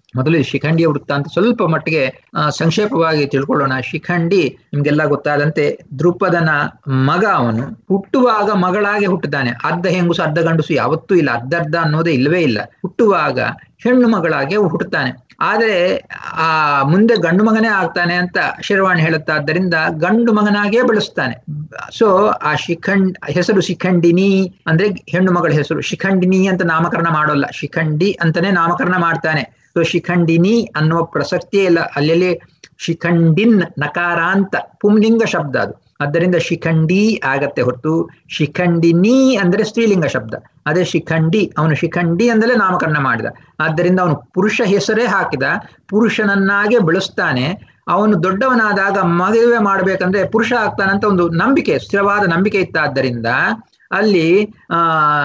ಮೊದಲು ಈ ಶಿಖಂಡಿಯ ವೃತ್ತ ಅಂತ ಸ್ವಲ್ಪ ಮಟ್ಟಿಗೆ ಆ, ಸಂಕ್ಷೇಪವಾಗಿ ತಿಳ್ಕೊಳ್ಳೋಣ ಶಿಖಂಡಿ ನಿಮ್ಗೆಲ್ಲ ಗೊತ್ತಾದಂತೆ ದೃಪದನ ಮಗ ಅವನು ಹುಟ್ಟುವಾಗ ಮಗಳಾಗಿ ಹುಟ್ಟುತ್ತಾನೆ ಅರ್ಧ ಹೆಂಗುಸು ಅರ್ಧ ಗಂಡಸು ಯಾವತ್ತೂ ಇಲ್ಲ ಅರ್ಧರ್ಧ ಅನ್ನೋದೇ ಇಲ್ಲವೇ ಇಲ್ಲ ಹುಟ್ಟುವಾಗ ಹೆಣ್ಣು ಮಗಳಾಗಿ ಹುಟ್ಟುತ್ತಾನೆ ಆದರೆ ಆ ಮುಂದೆ ಗಂಡು ಮಗನೇ ಆಗ್ತಾನೆ ಅಂತ ಶರ್ವಾಣಿ ಹೇಳುತ್ತಾ ಆದ್ದರಿಂದ ಗಂಡು ಮಗನಾಗೇ ಬೆಳೆಸ್ತಾನೆ ಸೊ ಆ ಶಿಖಂಡ್ ಹೆಸರು ಶಿಖಂಡಿನಿ ಅಂದ್ರೆ ಹೆಣ್ಣು ಮಗಳ ಹೆಸರು ಶಿಖಂಡಿನಿ ಅಂತ ನಾಮಕರಣ ಮಾಡೋಲ್ಲ ಶಿಖಂಡಿ ಅಂತಾನೆ ನಾಮಕರಣ ಮಾಡ್ತಾನೆ ಸೊ ಶಿಖಂಡಿನಿ ಅನ್ನುವ ಪ್ರಸಕ್ತಿಯೇ ಇಲ್ಲ ಅಲ್ಲೆಲ್ಲಿ ಶಿಖಂಡಿನ್ ನಕಾರ ಅಂತ ಪುಂಲಿಂಗ ಶಬ್ದ ಅದು ಆದ್ದರಿಂದ ಶಿಖಂಡಿ ಆಗತ್ತೆ ಹೊರತು ಶಿಖಂಡಿನಿ ಅಂದ್ರೆ ಸ್ತ್ರೀಲಿಂಗ ಶಬ್ದ ಅದೇ ಶಿಖಂಡಿ ಅವನು ಶಿಖಂಡಿ ಅಂದಲೇ ನಾಮಕರಣ ಮಾಡಿದ ಆದ್ದರಿಂದ ಅವನು ಪುರುಷ ಹೆಸರೇ ಹಾಕಿದ ಪುರುಷನನ್ನಾಗೆ ಬೆಳೆಸ್ತಾನೆ ಅವನು ದೊಡ್ಡವನಾದಾಗ ಮದುವೆ ಮಾಡ್ಬೇಕಂದ್ರೆ ಪುರುಷ ಆಗ್ತಾನಂತ ಒಂದು ನಂಬಿಕೆ ಸ್ಥಿರವಾದ ನಂಬಿಕೆ ಇತ್ತಾದ್ದರಿಂದ ಅಲ್ಲಿ ಆ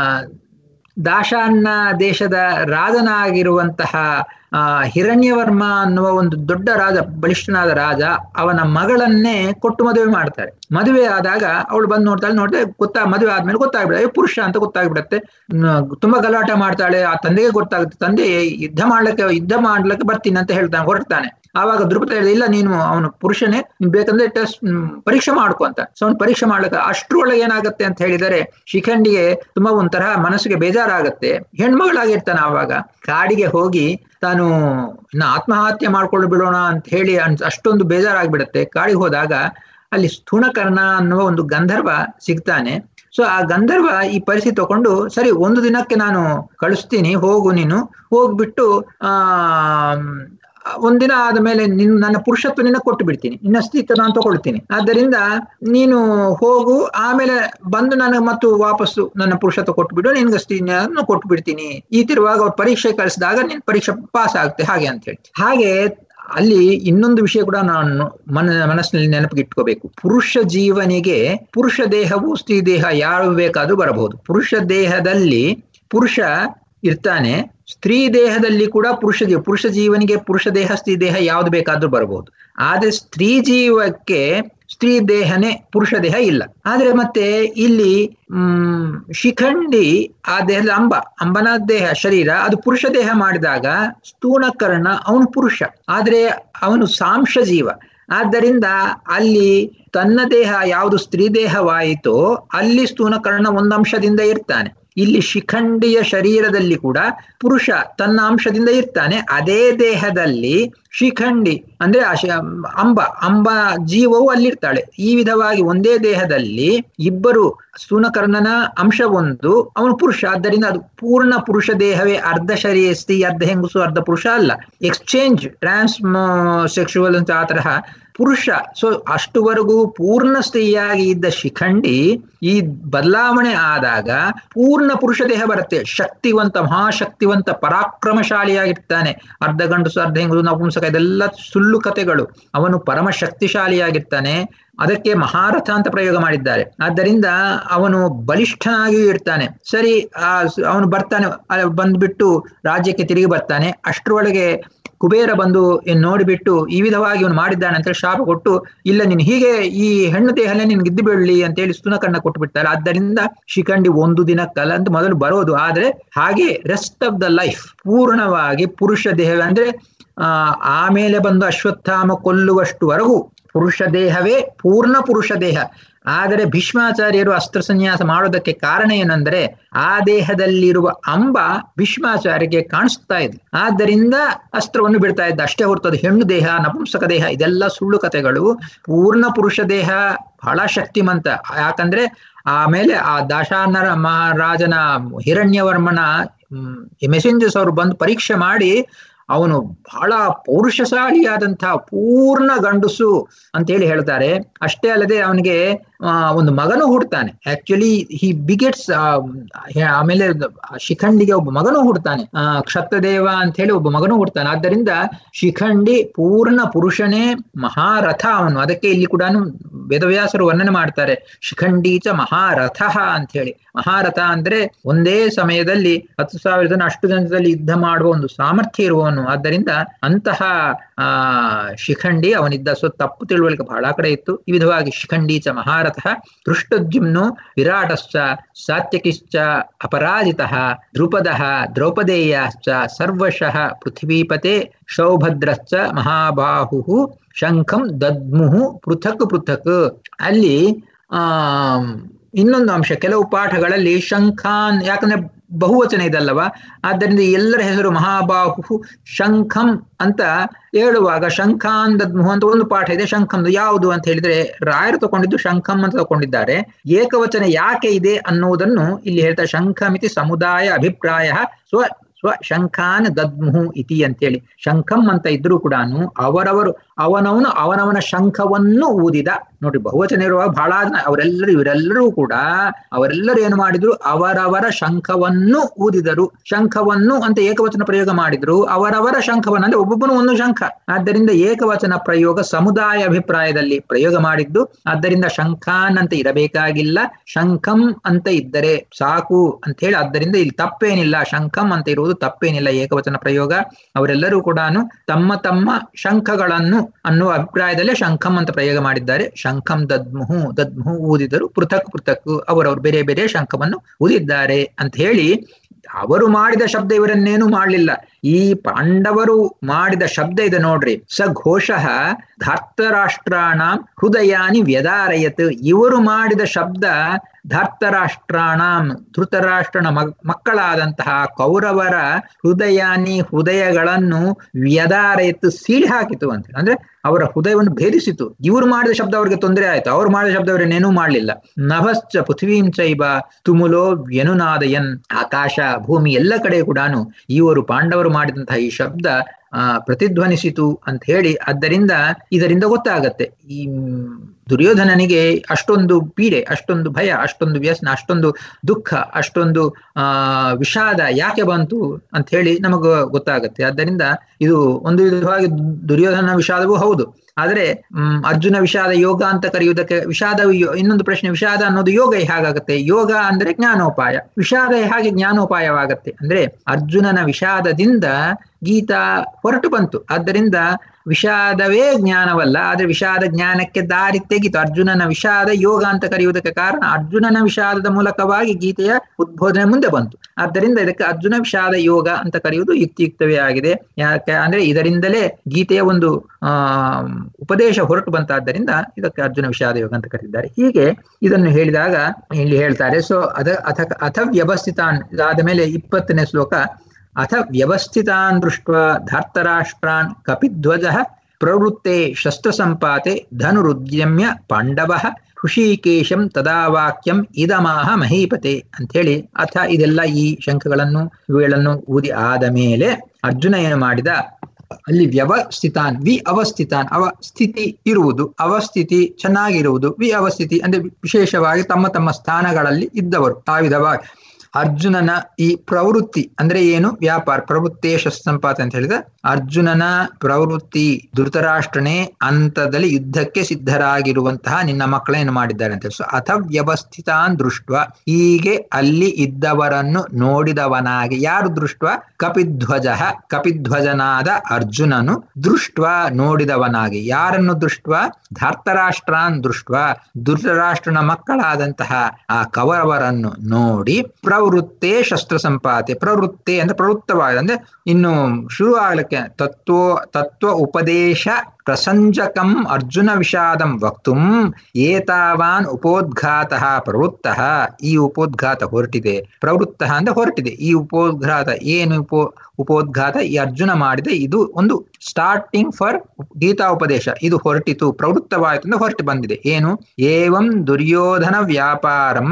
ದಾಶಾನ್ನ ದೇಶದ ರಾಜನಾಗಿರುವಂತಹ ಆ ಹಿರಣ್ಯವರ್ಮ ಅನ್ನುವ ಒಂದು ದೊಡ್ಡ ರಾಜ ಬಲಿಷ್ಠನಾದ ರಾಜ ಅವನ ಮಗಳನ್ನೇ ಕೊಟ್ಟು ಮದುವೆ ಮಾಡ್ತಾರೆ ಮದುವೆ ಆದಾಗ ಅವಳು ಬಂದು ನೋಡ್ತಾಳೆ ನೋಡಿದ್ರೆ ಗೊತ್ತಾ ಮದುವೆ ಆದ್ಮೇಲೆ ಗೊತ್ತಾಗ್ಬಿಡುತ್ತೆ ಪುರುಷ ಅಂತ ಗೊತ್ತಾಗ್ಬಿಡತ್ತೆ ತುಂಬಾ ಗಲಾಟೆ ಮಾಡ್ತಾಳೆ ಆ ತಂದೆಗೆ ಗೊತ್ತಾಗುತ್ತೆ ತಂದೆ ಯುದ್ಧ ಮಾಡ್ಲಿಕ್ಕೆ ಯುದ್ಧ ಮಾಡ್ಲಿಕ್ಕೆ ಬರ್ತೀನಿ ಅಂತ ಹೇಳ್ತಾನೆ ಹೊರಡ್ತಾನೆ ಆವಾಗ ದ್ರುಪದ ಹೇಳಿದ ಇಲ್ಲ ನೀನು ಅವನು ಪುರುಷನೇ ನೀನ್ ಬೇಕಂದ್ರೆ ಟೆಸ್ಟ್ ಪರೀಕ್ಷೆ ಮಾಡ್ಕೊ ಅಂತ ಸೊ ಅವ್ನು ಪರೀಕ್ಷೆ ಮಾಡ್ಲಿಕ್ಕೆ ಅಷ್ಟ್ರೊಳಗೆ ಏನಾಗುತ್ತೆ ಅಂತ ಹೇಳಿದರೆ ಶಿಖಂಡಿಗೆ ತುಂಬಾ ಒಂಥರ ಮನಸ್ಸಿಗೆ ಬೇಜಾರಾಗತ್ತೆ ಹೆಣ್ಮಗಳಾಗಿರ್ತಾನೆ ಆವಾಗ ಕಾಡಿಗೆ ಹೋಗಿ ತಾನು ಇನ್ನ ಆತ್ಮಹತ್ಯೆ ಮಾಡ್ಕೊಂಡು ಬಿಡೋಣ ಅಂತ ಹೇಳಿ ಅಷ್ಟೊಂದು ಬೇಜಾರಾಗ್ಬಿಡತ್ತೆ ಕಾಡಿಗೆ ಹೋದಾಗ ಅಲ್ಲಿ ಸ್ಥೂಣಕರ್ಣ ಅನ್ನುವ ಒಂದು ಗಂಧರ್ವ ಸಿಗ್ತಾನೆ ಸೊ ಆ ಗಂಧರ್ವ ಈ ಪರಿಸ್ಥಿತಿ ತಗೊಂಡು ಸರಿ ಒಂದು ದಿನಕ್ಕೆ ನಾನು ಕಳಿಸ್ತೀನಿ ಹೋಗು ನೀನು ಹೋಗ್ಬಿಟ್ಟು ಆ ಒಂದಿನ ಆದ ಮೇಲೆ ನಿನ್ ನನ್ನ ಪುರುಷತ್ವ ನಿನ್ನ ಕೊಟ್ಟು ಬಿಡ್ತೀನಿ ನಿನ್ನ ಅಸ್ತಿತ್ವ ನಾನು ತಗೊಳ್ತೀನಿ ಆದ್ದರಿಂದ ನೀನು ಹೋಗು ಆಮೇಲೆ ಬಂದು ನನಗೆ ಮತ್ತು ವಾಪಸ್ಸು ನನ್ನ ಪುರುಷತ್ವ ಕೊಟ್ಟು ಬಿಡು ನಿನ್ಗೆ ಅಸ್ತಿತ್ವ ಕೊಟ್ಟು ಬಿಡ್ತೀನಿ ಈ ತಿರುವಾಗ ಅವ್ರು ಪರೀಕ್ಷೆ ಕಳಿಸಿದಾಗ ನಿನ್ ಪರೀಕ್ಷೆ ಪಾಸ್ ಆಗುತ್ತೆ ಹಾಗೆ ಅಂತ ಹೇಳಿ ಹಾಗೆ ಅಲ್ಲಿ ಇನ್ನೊಂದು ವಿಷಯ ಕೂಡ ನಾನು ಮನ ಮನಸ್ಸಿನಲ್ಲಿ ನೆನಪಿಗೆ ಇಟ್ಕೋಬೇಕು ಪುರುಷ ಜೀವನಿಗೆ ಪುರುಷ ದೇಹವು ಸ್ತ್ರೀ ದೇಹ ಯಾರು ಬೇಕಾದ್ರೂ ಬರಬಹುದು ಪುರುಷ ದೇಹದಲ್ಲಿ ಪುರುಷ ಇರ್ತಾನೆ ಸ್ತ್ರೀ ದೇಹದಲ್ಲಿ ಕೂಡ ಪುರುಷ ಜೀವ ಪುರುಷ ಜೀವನಿಗೆ ಪುರುಷ ದೇಹ ಸ್ತ್ರೀ ದೇಹ ಯಾವ್ದು ಬೇಕಾದ್ರೂ ಬರಬಹುದು ಆದ್ರೆ ಸ್ತ್ರೀ ಜೀವಕ್ಕೆ ಸ್ತ್ರೀ ದೇಹನೇ ಪುರುಷ ದೇಹ ಇಲ್ಲ ಆದ್ರೆ ಮತ್ತೆ ಇಲ್ಲಿ ಹ್ಮ್ ಶಿಖಂಡಿ ಆ ದೇಹದ ಅಂಬ ಅಂಬನ ದೇಹ ಶರೀರ ಅದು ಪುರುಷ ದೇಹ ಮಾಡಿದಾಗ ಸ್ಥೂಣಕರ್ಣ ಅವನು ಪುರುಷ ಆದ್ರೆ ಅವನು ಸಾಂಶ ಜೀವ ಆದ್ದರಿಂದ ಅಲ್ಲಿ ತನ್ನ ದೇಹ ಯಾವುದು ಸ್ತ್ರೀ ದೇಹವಾಯಿತೋ ಅಲ್ಲಿ ಸ್ಥೂಣಕರ್ಣ ಒಂದು ಅಂಶದಿಂದ ಇರ್ತಾನೆ ಇಲ್ಲಿ ಶಿಖಂಡಿಯ ಶರೀರದಲ್ಲಿ ಕೂಡ ಪುರುಷ ತನ್ನ ಅಂಶದಿಂದ ಇರ್ತಾನೆ ಅದೇ ದೇಹದಲ್ಲಿ ಶಿಖಂಡಿ ಅಂದ್ರೆ ಅಂಬ ಅಂಬ ಜೀವವು ಅಲ್ಲಿರ್ತಾಳೆ ಈ ವಿಧವಾಗಿ ಒಂದೇ ದೇಹದಲ್ಲಿ ಇಬ್ಬರು ಸ್ಥೂನಕರ್ಣನ ಅಂಶ ಒಂದು ಅವನು ಪುರುಷ ಆದ್ದರಿಂದ ಅದು ಪೂರ್ಣ ಪುರುಷ ದೇಹವೇ ಅರ್ಧ ಶರೀರ ಸ್ತ್ರೀ ಅರ್ಧ ಹೆಂಗಸು ಅರ್ಧ ಪುರುಷ ಅಲ್ಲ ಎಕ್ಸ್ಚೇಂಜ್ ಟ್ರಾನ್ಸ್ ಸೆಕ್ಷುವಲ್ ಅಂತ ಆ ತರಹ ಪುರುಷ ಸೊ ಅಷ್ಟುವರೆಗೂ ಪೂರ್ಣ ಸ್ತ್ರೀಯಾಗಿ ಇದ್ದ ಶಿಖಂಡಿ ಈ ಬದಲಾವಣೆ ಆದಾಗ ಪೂರ್ಣ ಪುರುಷ ದೇಹ ಬರುತ್ತೆ ಶಕ್ತಿವಂತ ಮಹಾಶಕ್ತಿವಂತ ಪರಾಕ್ರಮಶಾಲಿಯಾಗಿರ್ತಾನೆ ಅರ್ಧ ಗಂಡಸು ಅರ್ಧ ಹೆಂಗಸು ನಪುಂಸಕ ಇದೆಲ್ಲ ಸುಳ್ಳು ಕಥೆಗಳು ಅವನು ಪರಮ ಶಕ್ತಿಶಾಲಿಯಾಗಿರ್ತಾನೆ ಅದಕ್ಕೆ ಮಹಾರಥ ಅಂತ ಪ್ರಯೋಗ ಮಾಡಿದ್ದಾರೆ ಆದ್ದರಿಂದ ಅವನು ಬಲಿಷ್ಠನಾಗಿಯೂ ಇರ್ತಾನೆ ಸರಿ ಆ ಅವನು ಬರ್ತಾನೆ ಬಂದ್ಬಿಟ್ಟು ರಾಜ್ಯಕ್ಕೆ ತಿರುಗಿ ಬರ್ತಾನೆ ಅಷ್ಟರೊಳಗೆ ಕುಬೇರ ಬಂದು ನೋಡಿಬಿಟ್ಟು ಈ ವಿಧವಾಗಿ ಅವನು ಮಾಡಿದ್ದಾನೆ ಅಂತ ಶಾಪ ಕೊಟ್ಟು ಇಲ್ಲ ನೀನು ಹೀಗೆ ಈ ಹೆಣ್ಣು ದೇಹನೇ ನಿನ್ಗೆ ಇದ್ದು ಬೀಳಲಿ ಅಂತ ಹೇಳಿ ಸ್ತುನಕನ್ನ ಕೊಟ್ಟು ಬಿಡ್ತಾರೆ ಆದ್ದರಿಂದ ಶಿಖಂಡಿ ಒಂದು ದಿನಕ್ಕಲ್ಲ ಅಂತ ಮೊದಲು ಬರೋದು ಆದ್ರೆ ಹಾಗೆ ರೆಸ್ಟ್ ಆಫ್ ದ ಲೈಫ್ ಪೂರ್ಣವಾಗಿ ಪುರುಷ ದೇಹ ಅಂದ್ರೆ ಆ ಆಮೇಲೆ ಬಂದು ಅಶ್ವತ್ಥಾಮ ಕೊಲ್ಲುವಷ್ಟುವರೆಗೂ ಪುರುಷ ದೇಹವೇ ಪೂರ್ಣ ಪುರುಷ ದೇಹ ಆದರೆ ಭೀಷ್ಮಾಚಾರ್ಯರು ಅಸ್ತ್ರ ಸನ್ಯಾಸ ಮಾಡೋದಕ್ಕೆ ಕಾರಣ ಏನಂದ್ರೆ ಆ ದೇಹದಲ್ಲಿರುವ ಅಂಬ ಭೀಷ್ಮಾಚಾರ್ಯಗೆ ಕಾಣಿಸ್ತಾ ಇದೆ ಆದ್ದರಿಂದ ಅಸ್ತ್ರವನ್ನು ಬಿಡ್ತಾ ಇದ್ದ ಅಷ್ಟೇ ಹೊರತದು ಹೆಣ್ಣು ದೇಹ ನಪುಂಸಕ ದೇಹ ಇದೆಲ್ಲ ಸುಳ್ಳು ಕಥೆಗಳು ಪೂರ್ಣ ಪುರುಷ ದೇಹ ಬಹಳ ಶಕ್ತಿಮಂತ ಯಾಕಂದ್ರೆ ಆಮೇಲೆ ಆ ದಾಶಾನರ ಮಹಾರಾಜನ ಹಿರಣ್ಯವರ್ಮನ ಮೆಸೆಂಜರ್ಸ್ ಅವರು ಬಂದು ಪರೀಕ್ಷೆ ಮಾಡಿ ಅವನು ಬಹಳ ಪೌರುಷಶಾಲಿಯಾದಂತಹ ಪೂರ್ಣ ಗಂಡುಸು ಅಂತ ಹೇಳಿ ಹೇಳ್ತಾರೆ ಅಷ್ಟೇ ಅಲ್ಲದೆ ಅವನಿಗೆ ಒಂದು ಮಗನು ಹುಡ್ತಾನೆ ಆಕ್ಚುಲಿ ಹಿ ಬಿಗೆಟ್ಸ್ ಆಮೇಲೆ ಶಿಖಂಡಿಗೆ ಒಬ್ಬ ಮಗನು ಹುಡ್ತಾನೆ ಆ ಕ್ಷತ್ರದೇವ ಅಂತ ಹೇಳಿ ಒಬ್ಬ ಮಗನು ಹುಡ್ತಾನೆ ಆದ್ದರಿಂದ ಶಿಖಂಡಿ ಪೂರ್ಣ ಪುರುಷನೇ ಮಹಾರಥ ಅವನು ಅದಕ್ಕೆ ಇಲ್ಲಿ ಕೂಡ ವೇದವ್ಯಾಸರು ವರ್ಣನೆ ಮಾಡ್ತಾರೆ ಶಿಖಂಡೀಚ ಮಹಾರಥ ಅಂತ ಹೇಳಿ ಮಹಾರಥ ಅಂದ್ರೆ ಒಂದೇ ಸಮಯದಲ್ಲಿ ಹತ್ತು ಸಾವಿರ ಜನ ಅಷ್ಟು ಜನದಲ್ಲಿ ಯುದ್ಧ ಮಾಡುವ ಒಂದು ಸಾಮರ್ಥ್ಯ ಇರುವವನು ಆದ್ದರಿಂದ ಅಂತಹ ಆ ಶಿಖಂಡಿ ಅವನಿದ್ದ ಸೊ ತಪ್ಪು ತಿಳುವಳಿಕೆ ಬಹಳ ಕಡೆ ಇತ್ತು ಈ ವಿಧವಾಗಿ ಶಿಖಂಡೀಚ ಮಹಾರಥ ಜಾತಃ ದೃಷ್ಟದ್ಯುಮ್ನೋ ವಿರಾಟಶ್ಚ ಸಾತ್ಯಕಿಶ್ಚ ಅಪರಾಜಿತಃ ದ್ರುಪದಃ ದ್ರೌಪದೇಯಾಶ್ಚ ಸರ್ವಶಃ ಪೃಥ್ವೀಪತೆ ಸೌಭದ್ರಶ್ಚ ಮಹಾಬಾಹು ಶಂಖಂ ದದ್ಮುಹು ಪೃಥಕ್ ಪೃಥಕ್ ಅಲ್ಲಿ ಆ ಇನ್ನೊಂದು ಅಂಶ ಕೆಲವು ಪಾಠಗಳಲ್ಲಿ ಶಂಖಾನ್ ಯಾಕಂದ್ರೆ ಬಹುವಚನ ಇದಲ್ಲವ ಆದ್ದರಿಂದ ಎಲ್ಲರ ಹೆಸರು ಮಹಾಬಾಹು ಶಂಖಂ ಅಂತ ಹೇಳುವಾಗ ಶಂಖಾನ್ ದದ್ಮುಹು ಅಂತ ಒಂದು ಪಾಠ ಇದೆ ಶಂಖಂದು ಯಾವುದು ಅಂತ ಹೇಳಿದ್ರೆ ರಾಯರು ತಗೊಂಡಿದ್ದು ಶಂಖಂ ಅಂತ ತಗೊಂಡಿದ್ದಾರೆ ಏಕವಚನ ಯಾಕೆ ಇದೆ ಅನ್ನುವುದನ್ನು ಇಲ್ಲಿ ಹೇಳ್ತಾರೆ ಶಂಖಮಿತಿ ಸಮುದಾಯ ಅಭಿಪ್ರಾಯ ಸ್ವ ಸ್ವ ಶಂಖಾನ್ ದದ್ಮುಹು ಇತಿ ಅಂತೇಳಿ ಶಂಖಂ ಅಂತ ಇದ್ರೂ ಕೂಡ ಅವರವರು ಅವನವನು ಅವನವನ ಶಂಖವನ್ನು ಊದಿದ ನೋಡಿ ಬಹುವಚನ ಇರುವಾಗ ಬಹಳ ಜನ ಅವರೆಲ್ಲರೂ ಇವರೆಲ್ಲರೂ ಕೂಡ ಅವರೆಲ್ಲರೂ ಏನು ಮಾಡಿದ್ರು ಅವರವರ ಶಂಖವನ್ನು ಊದಿದರು ಶಂಖವನ್ನು ಅಂತ ಏಕವಚನ ಪ್ರಯೋಗ ಮಾಡಿದ್ರು ಅವರವರ ಶಂಖವನ್ನು ಅಂದ್ರೆ ಒಬ್ಬೊಬ್ಬನು ಒಂದು ಶಂಖ ಆದ್ದರಿಂದ ಏಕವಚನ ಪ್ರಯೋಗ ಸಮುದಾಯ ಅಭಿಪ್ರಾಯದಲ್ಲಿ ಪ್ರಯೋಗ ಮಾಡಿದ್ದು ಆದ್ದರಿಂದ ಶಂಖಾನ್ ಅಂತ ಇರಬೇಕಾಗಿಲ್ಲ ಶಂಖಂ ಅಂತ ಇದ್ದರೆ ಸಾಕು ಅಂತ ಹೇಳಿ ಆದ್ದರಿಂದ ಇಲ್ಲಿ ತಪ್ಪೇನಿಲ್ಲ ಶಂಖಂ ಅಂತ ಇರುವುದು ತಪ್ಪೇನಿಲ್ಲ ಏಕವಚನ ಪ್ರಯೋಗ ಅವರೆಲ್ಲರೂ ಕೂಡ ತಮ್ಮ ತಮ್ಮ ಶಂಖಗಳನ್ನು ಅನ್ನುವ ಅಭಿಪ್ರಾಯದಲ್ಲೇ ಶಂಖಂ ಅಂತ ಪ್ರಯೋಗ ಮಾಡಿದ್ದಾರೆ ಶಂಖಂ ದದ್ಮುಹು ದದ್ಮುಹು ಊದಿದರು ಪೃಥಕ್ ಪೃಥಕ್ ಅವರವರು ಬೇರೆ ಬೇರೆ ಶಂಖವನ್ನು ಊದಿದ್ದಾರೆ ಅಂತ ಹೇಳಿ ಅವರು ಮಾಡಿದ ಶಬ್ದ ಇವರನ್ನೇನು ಮಾಡಲಿಲ್ಲ ಈ ಪಾಂಡವರು ಮಾಡಿದ ಶಬ್ದ ಇದೆ ನೋಡ್ರಿ ಸ ಘೋಷ ಧಾರ್ತರಾಷ್ಟ್ರಾಣ ಹೃದಯಾನಿ ವ್ಯದಾರಯತ್ ಇವರು ಮಾಡಿದ ಶಬ್ದ ಧಾರ್ತರಾಷ್ಟ್ರಾಣಂ ಧೃತರಾಷ್ಟ್ರನ ಮಕ್ಕಳಾದಂತಹ ಕೌರವರ ಹೃದಯಾನಿ ಹೃದಯಗಳನ್ನು ವ್ಯದಾರಯತ್ ಸೀಳಿ ಹಾಕಿತು ಅಂತ ಅಂದ್ರೆ ಅವರ ಹೃದಯವನ್ನು ಭೇದಿಸಿತು ಇವರು ಮಾಡಿದ ಶಬ್ದ ಅವರಿಗೆ ತೊಂದರೆ ಆಯ್ತು ಅವ್ರು ಮಾಡಿದ ಶಬ್ದ ಅವರನ್ನೇನೂ ಮಾಡಲಿಲ್ಲ ನಭಶ್ಚ ಪೃಥ್ವೀಂ ಚೈಬ ತುಮುಲೋ ವ್ಯನುನಾದಯನ್ ಆಕಾಶ ಭೂಮಿ ಎಲ್ಲ ಕಡೆ ಕೂಡ ಇವರು ಪಾಂಡವರು ಮಾಡಿದಂತಹ ಈ ಶಬ್ದ ಆ ಪ್ರತಿಧ್ವನಿಸಿತು ಅಂತ ಹೇಳಿ ಆದ್ದರಿಂದ ಇದರಿಂದ ಗೊತ್ತಾಗತ್ತೆ ಈ ದುರ್ಯೋಧನನಿಗೆ ಅಷ್ಟೊಂದು ಪೀಡೆ ಅಷ್ಟೊಂದು ಭಯ ಅಷ್ಟೊಂದು ವ್ಯಸನ ಅಷ್ಟೊಂದು ದುಃಖ ಅಷ್ಟೊಂದು ಆ ವಿಷಾದ ಯಾಕೆ ಬಂತು ಅಂತ ಹೇಳಿ ನಮಗ ಗೊತ್ತಾಗತ್ತೆ ಆದ್ದರಿಂದ ಇದು ಒಂದು ವಿಧವಾಗಿ ದುರ್ಯೋಧನ ವಿಷಾದವೂ ಹೌದು ಆದರೆ ಹ್ಮ್ ಅರ್ಜುನ ವಿಷಾದ ಯೋಗ ಅಂತ ಕರೆಯುವುದಕ್ಕೆ ವಿಷಾದ ಇನ್ನೊಂದು ಪ್ರಶ್ನೆ ವಿಷಾದ ಅನ್ನೋದು ಯೋಗ ಹೇಗಾಗತ್ತೆ ಯೋಗ ಅಂದ್ರೆ ಜ್ಞಾನೋಪಾಯ ವಿಷಾದ ಹೇಗೆ ಜ್ಞಾನೋಪಾಯವಾಗತ್ತೆ ಅಂದ್ರೆ ಅರ್ಜುನನ ವಿಷಾದದಿಂದ ಗೀತಾ ಹೊರಟು ಬಂತು ಆದ್ದರಿಂದ ವಿಷಾದವೇ ಜ್ಞಾನವಲ್ಲ ಆದ್ರೆ ವಿಷಾದ ಜ್ಞಾನಕ್ಕೆ ದಾರಿ ತೆಗಿತು ಅರ್ಜುನನ ವಿಷಾದ ಯೋಗ ಅಂತ ಕರೆಯುವುದಕ್ಕೆ ಕಾರಣ ಅರ್ಜುನನ ವಿಷಾದದ ಮೂಲಕವಾಗಿ ಗೀತೆಯ ಉದ್ಬೋಧನೆ ಮುಂದೆ ಬಂತು ಆದ್ದರಿಂದ ಇದಕ್ಕೆ ಅರ್ಜುನ ವಿಷಾದ ಯೋಗ ಅಂತ ಕರೆಯುವುದು ಯುಕ್ತಿಯುಕ್ತವೇ ಆಗಿದೆ ಯಾಕೆ ಅಂದ್ರೆ ಇದರಿಂದಲೇ ಗೀತೆಯ ಒಂದು ಆ ಉಪದೇಶ ಹೊರಟು ಬಂತಾದ್ದರಿಂದ ಇದಕ್ಕೆ ಅರ್ಜುನ ವಿಷಾದ ಯೋಗ ಅಂತ ಕರೆದಿದ್ದಾರೆ ಹೀಗೆ ಇದನ್ನು ಹೇಳಿದಾಗ ಇಲ್ಲಿ ಹೇಳ್ತಾರೆ ಸೊ ಅದ ಅಥ ಅಥ ವ್ಯವಸ್ಥಿತಾನ್ ಇದಾದ ಮೇಲೆ ಇಪ್ಪತ್ತನೇ ಶ್ಲೋಕ ಅಥ ವ್ಯವಸ್ಥಿತಾನ್ ದೃಷ್ಟ ಧಾರ್ತರಾಷ್ಟ್ರಾನ್ ಕಪಿಧ್ವಜ ಪ್ರವೃತ್ತೆ ಶಸ್ತ್ರಸಂಪಾತೆ ಧನುರುದ್ಯಮ್ಯ ಪಾಂಡವ ಹೃಷಿಕೇಶಂ ತದಾ ವಾಕ್ಯಂ ಇದಮಾಹ ಮಹೀಪತೆ ಅಂಥೇಳಿ ಅಥ ಇದೆಲ್ಲ ಈ ಶಂಖಗಳನ್ನು ಇವುಗಳನ್ನು ಊದಿ ಆದ ಮೇಲೆ ಅರ್ಜುನ ಏನು ಮಾಡಿದ ಅಲ್ಲಿ ವ್ಯವಸ್ಥಿತಾನ್ ವಿ ಅವಸ್ಥಿತಾನ್ ಅವ ಸ್ಥಿತಿ ಇರುವುದು ಅವಸ್ಥಿತಿ ಚೆನ್ನಾಗಿರುವುದು ವಿ ಅವಸ್ಥಿತಿ ಅಂದ್ರೆ ವಿಶೇಷವಾಗಿ ತಮ್ಮ ತಮ್ಮ ಸ್ಥಾನಗಳಲ್ಲಿ ಇದ್ದವರು ಆ ವಿಧವಾಗಿ ಅರ್ಜುನನ ಈ ಪ್ರವೃತ್ತಿ ಅಂದ್ರೆ ಏನು ವ್ಯಾಪಾರ ಪ್ರವೃತ್ತೇ ಶಸ್ತ್ರಂಪಾತ ಅಂತ ಹೇಳಿದ ಅರ್ಜುನನ ಪ್ರವೃತ್ತಿ ಧೃತರಾಷ್ಟ್ರನೇ ಹಂತದಲ್ಲಿ ಯುದ್ಧಕ್ಕೆ ಸಿದ್ಧರಾಗಿರುವಂತಹ ನಿನ್ನ ಮಕ್ಕಳೇನು ಮಾಡಿದ್ದಾರೆ ಅಂತ ಸೊ ಅಥ ವ್ಯವಸ್ಥಿತಾನ್ ದೃಷ್ಟ ಹೀಗೆ ಅಲ್ಲಿ ಇದ್ದವರನ್ನು ನೋಡಿದವನಾಗಿ ಯಾರು ದೃಷ್ಟ ಕಪಿಧ್ವಜ ಕಪಿಧ್ವಜನಾದ ಅರ್ಜುನನು ದೃಷ್ಟ ನೋಡಿದವನಾಗಿ ಯಾರನ್ನು ದೃಷ್ಟ ಧಾರ್ತರಾಷ್ಟ್ರಾನ್ ದೃಷ್ಟ ಧೃತರಾಷ್ಟ್ರನ ಮಕ್ಕಳಾದಂತಹ ಆ ಕವರವರನ್ನು ನೋಡಿ ಪ್ರವೃತ್ತೆ ಶಸ್ತ್ರ ಸಂಪಾತೆ ಪ್ರವೃತ್ತೆ ಅಂದ್ರೆ ಪ್ರವೃತ್ತವಾಗಿದೆ ಅಂದ್ರೆ ಇನ್ನು ಶುರು ಆಗ್ಲಿಕ್ಕೆ ತತ್ವ ತತ್ವ ಉಪದೇಶ ಪ್ರಸಂಜಕಂ ಅರ್ಜುನ ವಿಷಾದಂ ವಕ್ತುಂ ಏತಾವಾನ್ ಉಪೋದ್ಘಾತ ಪ್ರವೃತ್ತ ಈ ಉಪೋದ್ಘಾತ ಹೊರಟಿದೆ ಪ್ರವೃತ್ತ ಅಂದ್ರೆ ಹೊರಟಿದೆ ಈ ಉಪೋದ್ಘಾತ ಏನು ಉಪೋ ಉಪೋದ್ಘಾತ ಈ ಅರ್ಜುನ ಮಾಡಿದೆ ಇದು ಒಂದು ಸ್ಟಾರ್ಟಿಂಗ್ ಫಾರ್ ಗೀತಾ ಉಪದೇಶ ಇದು ಹೊರಟಿತು ಪ್ರವೃತ್ತವಾಯಿತು ಅಂದ್ರೆ ಹೊರಟು ಬಂದಿದೆ ಏನು ಏವಂ ದುರ್ಯೋಧನ ವ್ಯಾಪಾರಂ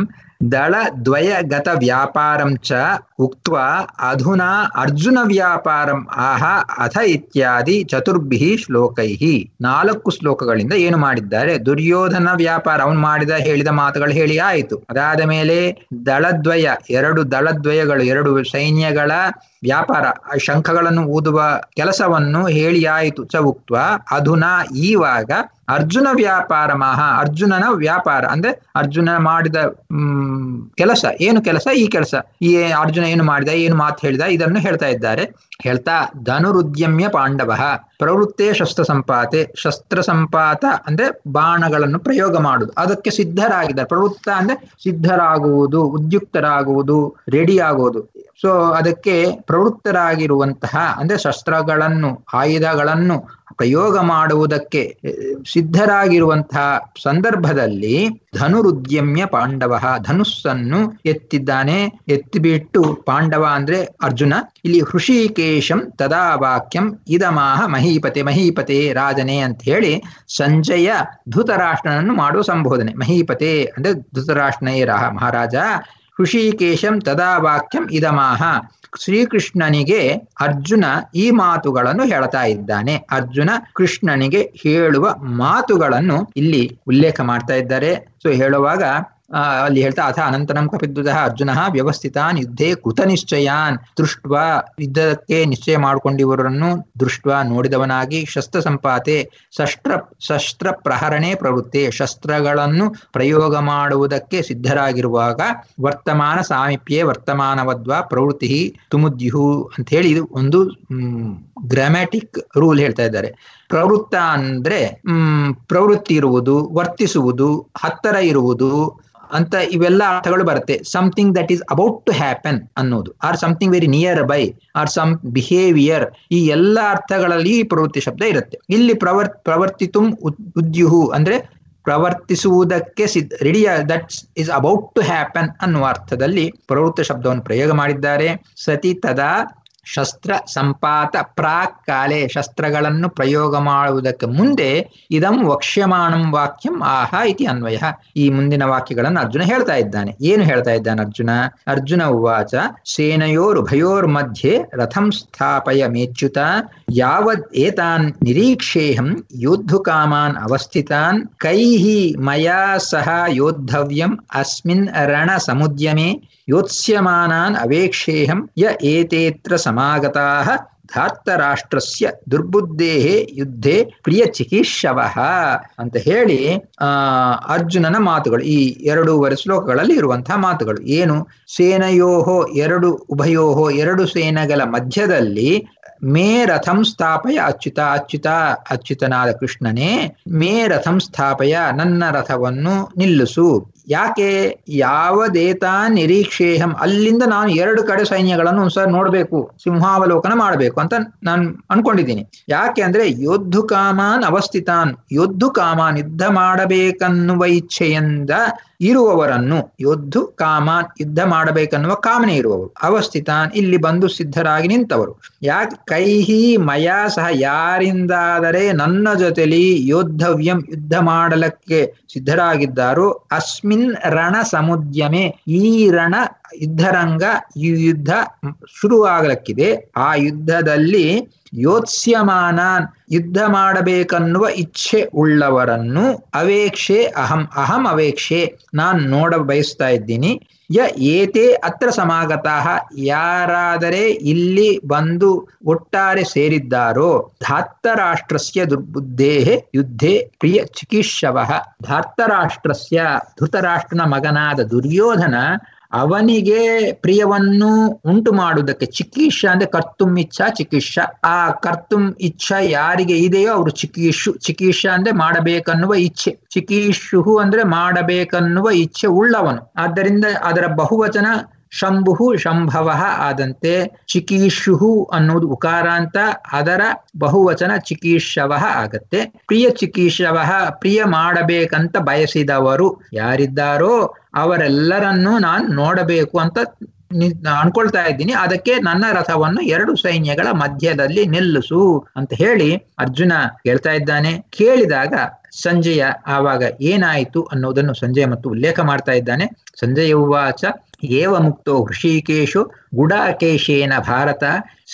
ದಳದ್ವಯಗತ ವ್ಯಾಪಾರಂ ಚ ಉಕ್ತ ಅಧುನಾ ಅರ್ಜುನ ವ್ಯಾಪಾರಂ ಆಹ ಅಥ ಇತ್ಯಾದಿ ಚತುರ್ಭಿ ಶ್ಲೋಕೈ ನಾಲ್ಕು ಶ್ಲೋಕಗಳಿಂದ ಏನು ಮಾಡಿದ್ದಾರೆ ದುರ್ಯೋಧನ ವ್ಯಾಪಾರ ಅವನು ಮಾಡಿದ ಹೇಳಿದ ಮಾತುಗಳು ಹೇಳಿ ಆಯಿತು ಅದಾದ ಮೇಲೆ ದಳದ್ವಯ ಎರಡು ದಳದ್ವಯಗಳು ಎರಡು ಸೈನ್ಯಗಳ ವ್ಯಾಪಾರ ಆ ಶಂಖಗಳನ್ನು ಊದುವ ಕೆಲಸವನ್ನು ಹೇಳಿಯಾಯಿತು ಚ ಉಕ್ತ ಅಧುನಾ ಈವಾಗ ಅರ್ಜುನ ವ್ಯಾಪಾರ ಮಹ ಅರ್ಜುನನ ವ್ಯಾಪಾರ ಅಂದ್ರೆ ಅರ್ಜುನ ಮಾಡಿದ ಹ್ಮ್ ಕೆಲಸ ಏನು ಕೆಲಸ ಈ ಕೆಲಸ ಈ ಅರ್ಜುನ ಏನು ಮಾಡಿದ ಏನು ಮಾತು ಹೇಳಿದ ಇದನ್ನು ಹೇಳ್ತಾ ಇದ್ದಾರೆ ಹೇಳ್ತಾ ಧನುರುದ್ಯಮ್ಯ ಪಾಂಡವ ಪ್ರವೃತ್ತೇ ಶಸ್ತ್ರ ಸಂಪಾತೆ ಶಸ್ತ್ರ ಸಂಪಾತ ಅಂದ್ರೆ ಬಾಣಗಳನ್ನು ಪ್ರಯೋಗ ಮಾಡುದು ಅದಕ್ಕೆ ಸಿದ್ಧರಾಗಿದ್ದಾರೆ ಪ್ರವೃತ್ತ ಅಂದ್ರೆ ಸಿದ್ಧರಾಗುವುದು ಉದ್ಯುಕ್ತರಾಗುವುದು ರೆಡಿ ಆಗುವುದು ಸೊ ಅದಕ್ಕೆ ಪ್ರವೃತ್ತರಾಗಿರುವಂತಹ ಅಂದ್ರೆ ಶಸ್ತ್ರಗಳನ್ನು ಆಯುಧಗಳನ್ನು ಪ್ರಯೋಗ ಮಾಡುವುದಕ್ಕೆ ಸಿದ್ಧರಾಗಿರುವಂತಹ ಸಂದರ್ಭದಲ್ಲಿ ಧನುರುದ್ಯಮ್ಯ ಪಾಂಡವ ಧನುಸ್ಸನ್ನು ಎತ್ತಿದ್ದಾನೆ ಎತ್ತಿಬಿಟ್ಟು ಪಾಂಡವ ಅಂದ್ರೆ ಅರ್ಜುನ ಇಲ್ಲಿ ಹೃಷಿಕೇಶಂ ತದಾ ವಾಕ್ಯಂ ಇದಮಾಹ ಮಹೀಪತೆ ಮಹೀಪತೆ ರಾಜನೇ ಅಂತ ಹೇಳಿ ಸಂಜಯ ಧೃತರಾಷ್ಟ್ರನನ್ನು ಮಾಡುವ ಸಂಬೋಧನೆ ಮಹೀಪತೆ ಅಂದ್ರೆ ಧೃತರಾಷ್ಟ್ರನೇ ರಾಹ ಮಹಾರಾಜ ಹೃಷಿಕೇಶಂ ತದಾ ವಾಕ್ಯಂ ಇದಮಾಹ ಶ್ರೀಕೃಷ್ಣನಿಗೆ ಅರ್ಜುನ ಈ ಮಾತುಗಳನ್ನು ಹೇಳ್ತಾ ಇದ್ದಾನೆ ಅರ್ಜುನ ಕೃಷ್ಣನಿಗೆ ಹೇಳುವ ಮಾತುಗಳನ್ನು ಇಲ್ಲಿ ಉಲ್ಲೇಖ ಮಾಡ್ತಾ ಇದ್ದಾರೆ ಸೊ ಹೇಳುವಾಗ ಆ, ಅಲ್ಲಿ ಹೇಳ್ತಾ ಅಥ ಅನಂತರಂ ಕಪಿದ್ದುದ ಅರ್ಜುನ ವ್ಯವಸ್ಥಿತಾನ್ ಯುದ್ಧೇ ಕೃತ ನಿಶ್ಚಯಾನ್ ದೃಷ್ಟ ಯುದ್ಧಕ್ಕೆ ನಿಶ್ಚಯ ಮಾಡಿಕೊಂಡಿವರನ್ನು ದೃಷ್ಟ ನೋಡಿದವನಾಗಿ ಶಸ್ತ್ರ ಸಂಪಾತೆ ಶಸ್ತ್ರ ಶಸ್ತ್ರ ಪ್ರಹರಣೆ ಪ್ರವೃತ್ತಿ ಶಸ್ತ್ರಗಳನ್ನು ಪ್ರಯೋಗ ಮಾಡುವುದಕ್ಕೆ ಸಿದ್ಧರಾಗಿರುವಾಗ ವರ್ತಮಾನ ಸಾಮೀಪ್ಯೆ ವರ್ತಮಾನವದ್ವಾ ಪ್ರವೃತ್ತಿ ತುಮುದ್ಯು ಅಂತ ಹೇಳಿ ಇದು ಒಂದು ಗ್ರಾಮ್ಯಾಟಿಕ್ ರೂಲ್ ಹೇಳ್ತಾ ಇದ್ದಾರೆ ಪ್ರವೃತ್ತ ಅಂದ್ರೆ ಹ್ಮ್ ಪ್ರವೃತ್ತಿ ಇರುವುದು ವರ್ತಿಸುವುದು ಹತ್ತರ ಇರುವುದು ಅಂತ ಇವೆಲ್ಲ ಅರ್ಥಗಳು ಬರುತ್ತೆ something that is about to happen ಅನ್ನೋದು or something very near by or some behaviour ಈ ಎಲ್ಲ ಅರ್ಥಗಳಲ್ಲಿ ಈ ಪ್ರವೃತ್ತಿ ಶಬ್ದ ಇರುತ್ತೆ ಇಲ್ಲಿ ಪ್ರವರ್ ಪ್ರವರ್ತಿತು ಉದ್ಯುಹು ಅಂದ್ರೆ ಪ್ರವರ್ತಿಸುವುದಕ್ಕೆ ಸಿದ್ಧ ready that is about to happen ಅನ್ನುವ ಅರ್ಥದಲ್ಲಿ ಪ್ರವೃತ್ತ ಶಬ್ದವನ್ನು ಪ್ರಯೋಗ ಮಾಡಿದ್ದಾರೆ ಸತಿ ತದಾ ಶಸ್ತ್ರ ಸಂಪಾತ ಪ್ರಾಕ್ ಕಾಲೆ ಶಸ್ತ್ರಗಳನ್ನು ಪ್ರಯೋಗ ಮಾಡುವುದಕ್ಕೆ ಮುಂದೆ ಇದಂ ವಕ್ಷ್ಯಮಾಣಂ ವಾಕ್ಯಂ ಆಹ ಇತಿ ಅನ್ವಯ ಈ ಮುಂದಿನ ವಾಕ್ಯಗಳನ್ನು ಅರ್ಜುನ ಹೇಳ್ತಾ ಇದ್ದಾನೆ ಏನು ಹೇಳ್ತಾ ಇದ್ದಾನೆ ಅರ್ಜುನ ಅರ್ಜುನ ಉವಾಚ ಸೇನಯೋರುಭಯೋರ್ ಮಧ್ಯೆ ರಥಂ ಸ್ಥಾಪಯ ಮೇಚ್ಯುತ ಯಾವದ್ ಏತಾನ್ ನಿರೀಕ್ಷೇಹಂ ಯೋದ್ಧುಕಾಮಾನ್ ಅವಸ್ಥಿತಾನ್ ಕೈಃ ಮಯಾ ಸಹ ಯೋದ್ಧವ್ಯಂ ಅಸ್ಮಿನ್ ರಣ ಸಮುದ್ಯಮೆ ಯೋತ್ಸ್ಯಮಾನಾನ್ ಅವೇಕ್ಷೇಹಂ ಯ ಏತೇತ್ರ ಸಮಾಗತಾಃ ಧಾರ್ತರಾಷ್ಟ್ರಸ್ಯ ದುರ್ಬುದ್ಧೇಃ ಯುದ್ಧೇ ಪ್ರಿಯ ಚಿಕಿತ್ಸವಃ ಅಂತ ಹೇಳಿ ಆ ಅರ್ಜುನನ ಮಾತುಗಳು ಈ ಎರಡೂವರೆ ಶ್ಲೋಕಗಳಲ್ಲಿ ಇರುವಂತಹ ಮಾತುಗಳು ಏನು ಸೇನಯೋಹೋ ಎರಡು ಉಭಯೋಹೋ ಎರಡು ಸೇನೆಗಳ ಮಧ್ಯದಲ್ಲಿ ಮೇ ರಥಂ ಸ್ಥಾಪಯ ಅಚ್ಯುತ ಅಚ್ಯುತ ಅಚ್ಯುತನಾದ ಕೃಷ್ಣನೇ ಮೇ ರಥಂ ಸ್ಥಾಪಯ ನನ್ನ ರಥವನ್ನು ನಿಲ್ಲಿಸು ಯಾಕೆ ಯಾವದೇತಾ ನಿರೀಕ್ಷೇಹಂ ಅಲ್ಲಿಂದ ನಾನು ಎರಡು ಕಡೆ ಸೈನ್ಯಗಳನ್ನು ಸರ್ ನೋಡ್ಬೇಕು ಸಿಂಹಾವಲೋಕನ ಮಾಡಬೇಕು ಅಂತ ನಾನು ಅನ್ಕೊಂಡಿದ್ದೀನಿ ಯಾಕೆ ಅಂದ್ರೆ ಯೋದ್ಧು ಕಾಮಾನ್ ಅವಸ್ಥಿತಾನ್ ಯೋದ್ಧು ಕಾಮಾನ್ ಯುದ್ಧ ಮಾಡಬೇಕನ್ನುವ ಇಚ್ಛೆಯಿಂದ ಇರುವವರನ್ನು ಯೋದ್ಧು ಕಾಮಾನ್ ಯುದ್ಧ ಮಾಡಬೇಕನ್ನುವ ಕಾಮನೆ ಇರುವವರು ಅವಸ್ಥಿತಾನ್ ಇಲ್ಲಿ ಬಂದು ಸಿದ್ಧರಾಗಿ ನಿಂತವರು ಯಾಕೆ ಕೈಹಿ ಮಯಾ ಸಹ ಯಾರಿಂದಾದರೆ ನನ್ನ ಜೊತೆಲಿ ಯೋದ್ಧವ್ಯಂ ಯುದ್ಧ ಮಾಡಲಕ್ಕೆ ಸಿದ್ಧರಾಗಿದ್ದಾರೋ ಅಸ್ಮಿನ್ ರಣ ಸಮುದ್ಯಮೆ ಈ ರಣ ಯುದ್ಧರಂಗ ಈ ಯುದ್ಧ ಶುರುವಾಗಲಕ್ಕಿದೆ ಆ ಯುದ್ಧದಲ್ಲಿ ಯೋತ್ಸ್ಯಮಾನಾನ್ ಯುದ್ಧ ಮಾಡಬೇಕನ್ನುವ ಇಚ್ಛೆ ಉಳ್ಳವರನ್ನು ಅವೇಕ್ಷೆ ಅಹಂ ಅಹಂ ಅವೇಕ್ಷೆ ನಾನ್ ನೋಡ ಬಯಸ್ತಾ ಇದ್ದೀನಿ ಯ ಏತೆ ಅತ್ರ ಸಮಾಗತಃ ಯಾರಾದರೆ ಇಲ್ಲಿ ಬಂದು ಒಟ್ಟಾರೆ ಸೇರಿದ್ದಾರೋ ಧಾರ್ತರಾಷ್ಟ್ರಸ್ಯ ದುರ್ಬುದ್ಧೇ ಯುದ್ಧೇ ಪ್ರಿಯ ಚಿಕಿತ್ಸವ ಧಾರ್ತರಾಷ್ಟ್ರಸ್ಯ ಧೃತರಾಷ್ಟ್ರನ ಮಗನಾದ ದುರ್ಯೋಧನ ಅವನಿಗೆ ಪ್ರಿಯವನ್ನು ಉಂಟು ಮಾಡುವುದಕ್ಕೆ ಚಿಕಿತ್ಸ ಅಂದ್ರೆ ಕರ್ತುಂ ಇಚ್ಛಾ ಚಿಕಿತ್ಸ ಆ ಕರ್ತುಂ ಇಚ್ಛಾ ಯಾರಿಗೆ ಇದೆಯೋ ಅವರು ಚಿಕಿತ್ಸು ಚಿಕಿತ್ಸ ಅಂದ್ರೆ ಮಾಡಬೇಕನ್ನುವ ಇಚ್ಛೆ ಚಿಕಿತ್ಸು ಅಂದ್ರೆ ಮಾಡಬೇಕನ್ನುವ ಇಚ್ಛೆ ಉಳ್ಳವನು ಆದ್ದರಿಂದ ಅದರ ಬಹುವಚನ ಶಂಭು ಶಂಭವ ಆದಂತೆ ಚಿಕೀಷು ಅನ್ನುವುದು ಉಕಾರಾಂತ ಅದರ ಬಹುವಚನ ಚಿಕೀರ್ಷವ ಆಗತ್ತೆ ಪ್ರಿಯ ಚಿಕೀರ್ಷವ ಪ್ರಿಯ ಮಾಡಬೇಕಂತ ಬಯಸಿದವರು ಯಾರಿದ್ದಾರೋ ಅವರೆಲ್ಲರನ್ನೂ ನಾನು ನೋಡಬೇಕು ಅಂತ ಅನ್ಕೊಳ್ತಾ ಇದ್ದೀನಿ ಅದಕ್ಕೆ ನನ್ನ ರಥವನ್ನು ಎರಡು ಸೈನ್ಯಗಳ ಮಧ್ಯದಲ್ಲಿ ನಿಲ್ಲಿಸು ಅಂತ ಹೇಳಿ ಅರ್ಜುನ ಹೇಳ್ತಾ ಇದ್ದಾನೆ ಕೇಳಿದಾಗ ಸಂಜಯ ಆವಾಗ ಏನಾಯಿತು ಅನ್ನೋದನ್ನು ಸಂಜಯ ಮತ್ತು ಉಲ್ಲೇಖ ಮಾಡ್ತಾ ಇದ್ದಾನೆ ಸಂಜಯ ಉವಾಚ ಏವ ಮುಕ್ತೋ ಹೃಷಿಕೇಶು ಗುಡಾಕೇಶೇನ ಭಾರತ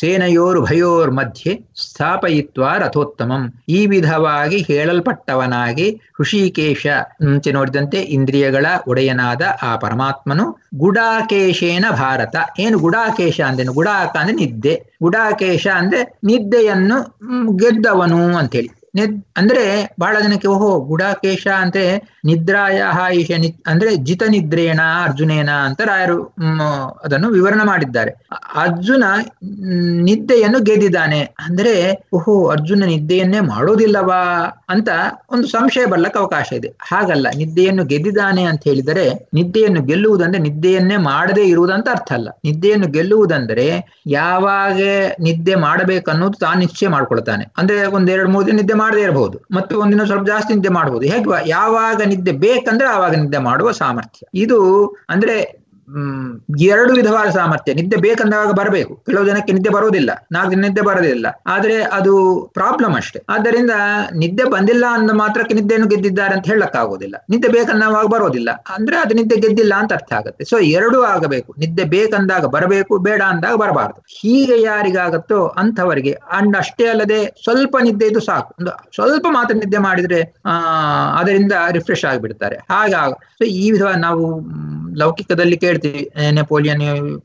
ಸೇನೆಯೋರುಭಯೋರ್ಮಧ್ಯೆ ಸ್ಥಾಪಯಿತ್ವ ರಥೋತ್ತಮಂ ಈ ವಿಧವಾಗಿ ಹೇಳಲ್ಪಟ್ಟವನಾಗಿ ಹೃಷಿಕೇಶ ಮುಂಚೆ ನೋಡಿದಂತೆ ಇಂದ್ರಿಯಗಳ ಒಡೆಯನಾದ ಆ ಪರಮಾತ್ಮನು ಗುಡಾಕೇಶೇನ ಭಾರತ ಏನು ಗುಡಾಕೇಶ ಅಂದೇನು ಗುಡಾಕ ಅಂದ್ರೆ ನಿದ್ದೆ ಗುಡಾಕೇಶ ಅಂದ್ರೆ ನಿದ್ದೆಯನ್ನು ಗೆದ್ದವನು ಅಂತೇಳಿ ನಿದ್ ಅಂದ್ರೆ ಬಹಳ ಜನಕ್ಕೆ ಓಹೋ ಗುಡಾಕೇಶ ಅಂದ್ರೆ ನಿದ್ರಾಯ ಈಶ ನಿ ಅಂದ್ರೆ ಜಿತ ನಿದ್ರೇಣ ಅರ್ಜುನೇನ ಅಂತ ರಾಯರು ಅದನ್ನು ವಿವರಣೆ ಮಾಡಿದ್ದಾರೆ ಅರ್ಜುನ ನಿದ್ದೆಯನ್ನು ಗೆದ್ದಿದ್ದಾನೆ ಅಂದ್ರೆ ಓಹೋ ಅರ್ಜುನ ನಿದ್ದೆಯನ್ನೇ ಮಾಡೋದಿಲ್ಲವಾ ಅಂತ ಒಂದು ಸಂಶಯ ಬರ್ಲಕ್ಕೆ ಅವಕಾಶ ಇದೆ ಹಾಗಲ್ಲ ನಿದ್ದೆಯನ್ನು ಗೆದ್ದಿದ್ದಾನೆ ಅಂತ ಹೇಳಿದರೆ ನಿದ್ದೆಯನ್ನು ಗೆಲ್ಲುವುದಂದ್ರೆ ನಿದ್ದೆಯನ್ನೇ ಮಾಡದೇ ಇರುವುದಂತ ಅರ್ಥ ಅಲ್ಲ ನಿದ್ದೆಯನ್ನು ಗೆಲ್ಲುವುದಂದ್ರೆ ಯಾವಾಗ ನಿದ್ದೆ ಮಾಡಬೇಕನ್ನೋದು ತಾನು ನಿಶ್ಚಯ ಮಾಡ್ಕೊಳ್ತಾನೆ ಅಂದ್ರೆ ಒಂದೆರಡು ಮೂರು ದಿನ ನಿದ್ದೆ ಮಾಡದೇ ಇರಬಹುದು ಮತ್ತು ಒಂದಿನ ಸ್ವಲ್ಪ ಜಾಸ್ತಿ ನಿದ್ದೆ ಮಾಡಬಹುದು ಹೇಗೆ ಯಾವಾಗ ನಿದ್ದೆ ಬೇಕಂದ್ರೆ ಆವಾಗ ನಿದ್ದೆ ಮಾಡುವ ಸಾಮರ್ಥ್ಯ ಇದು ಅಂದ್ರೆ ಹ್ಮ್ ಎರಡು ವಿಧವಾದ ಸಾಮರ್ಥ್ಯ ನಿದ್ದೆ ಬೇಕಂದಾಗ ಬರಬೇಕು ಕೆಲವು ಜನಕ್ಕೆ ನಿದ್ದೆ ಬರುವುದಿಲ್ಲ ನಾಲ್ಕು ದಿನ ನಿದ್ದೆ ಬರೋದಿಲ್ಲ ಆದ್ರೆ ಅದು ಪ್ರಾಬ್ಲಮ್ ಅಷ್ಟೇ ಆದ್ದರಿಂದ ನಿದ್ದೆ ಬಂದಿಲ್ಲ ಅಂದ ಮಾತ್ರಕ್ಕೆ ನಿದ್ದೆಯನ್ನು ಗೆದ್ದಿದ್ದಾರೆ ಅಂತ ಹೇಳಕ್ಕಾಗೋದಿಲ್ಲ ನಿದ್ದೆ ಬೇಕಂದಾಗ ಬರೋದಿಲ್ಲ ಅಂದ್ರೆ ಅದು ನಿದ್ದೆ ಗೆದ್ದಿಲ್ಲ ಅಂತ ಅರ್ಥ ಆಗುತ್ತೆ ಸೊ ಎರಡೂ ಆಗಬೇಕು ನಿದ್ದೆ ಬೇಕಂದಾಗ ಬರಬೇಕು ಬೇಡ ಅಂದಾಗ ಬರಬಾರದು ಹೀಗೆ ಯಾರಿಗಾಗತ್ತೋ ಅಂಥವರಿಗೆ ಅಂಡ್ ಅಷ್ಟೇ ಅಲ್ಲದೆ ಸ್ವಲ್ಪ ನಿದ್ದೆ ಇದು ಸಾಕು ಒಂದು ಸ್ವಲ್ಪ ಮಾತ್ರ ನಿದ್ದೆ ಮಾಡಿದ್ರೆ ಆ ಅದರಿಂದ ರಿಫ್ರೆಶ್ ಆಗಿಬಿಡ್ತಾರೆ ಹಾಗಾಗಿ ಸೊ ಈ ವಿಧವಾಗಿ ನಾವು ಲೌಕಿಕದಲ್ಲಿ ಕೇಳ್ತೀವಿ ನೆಪೋಲಿಯನ್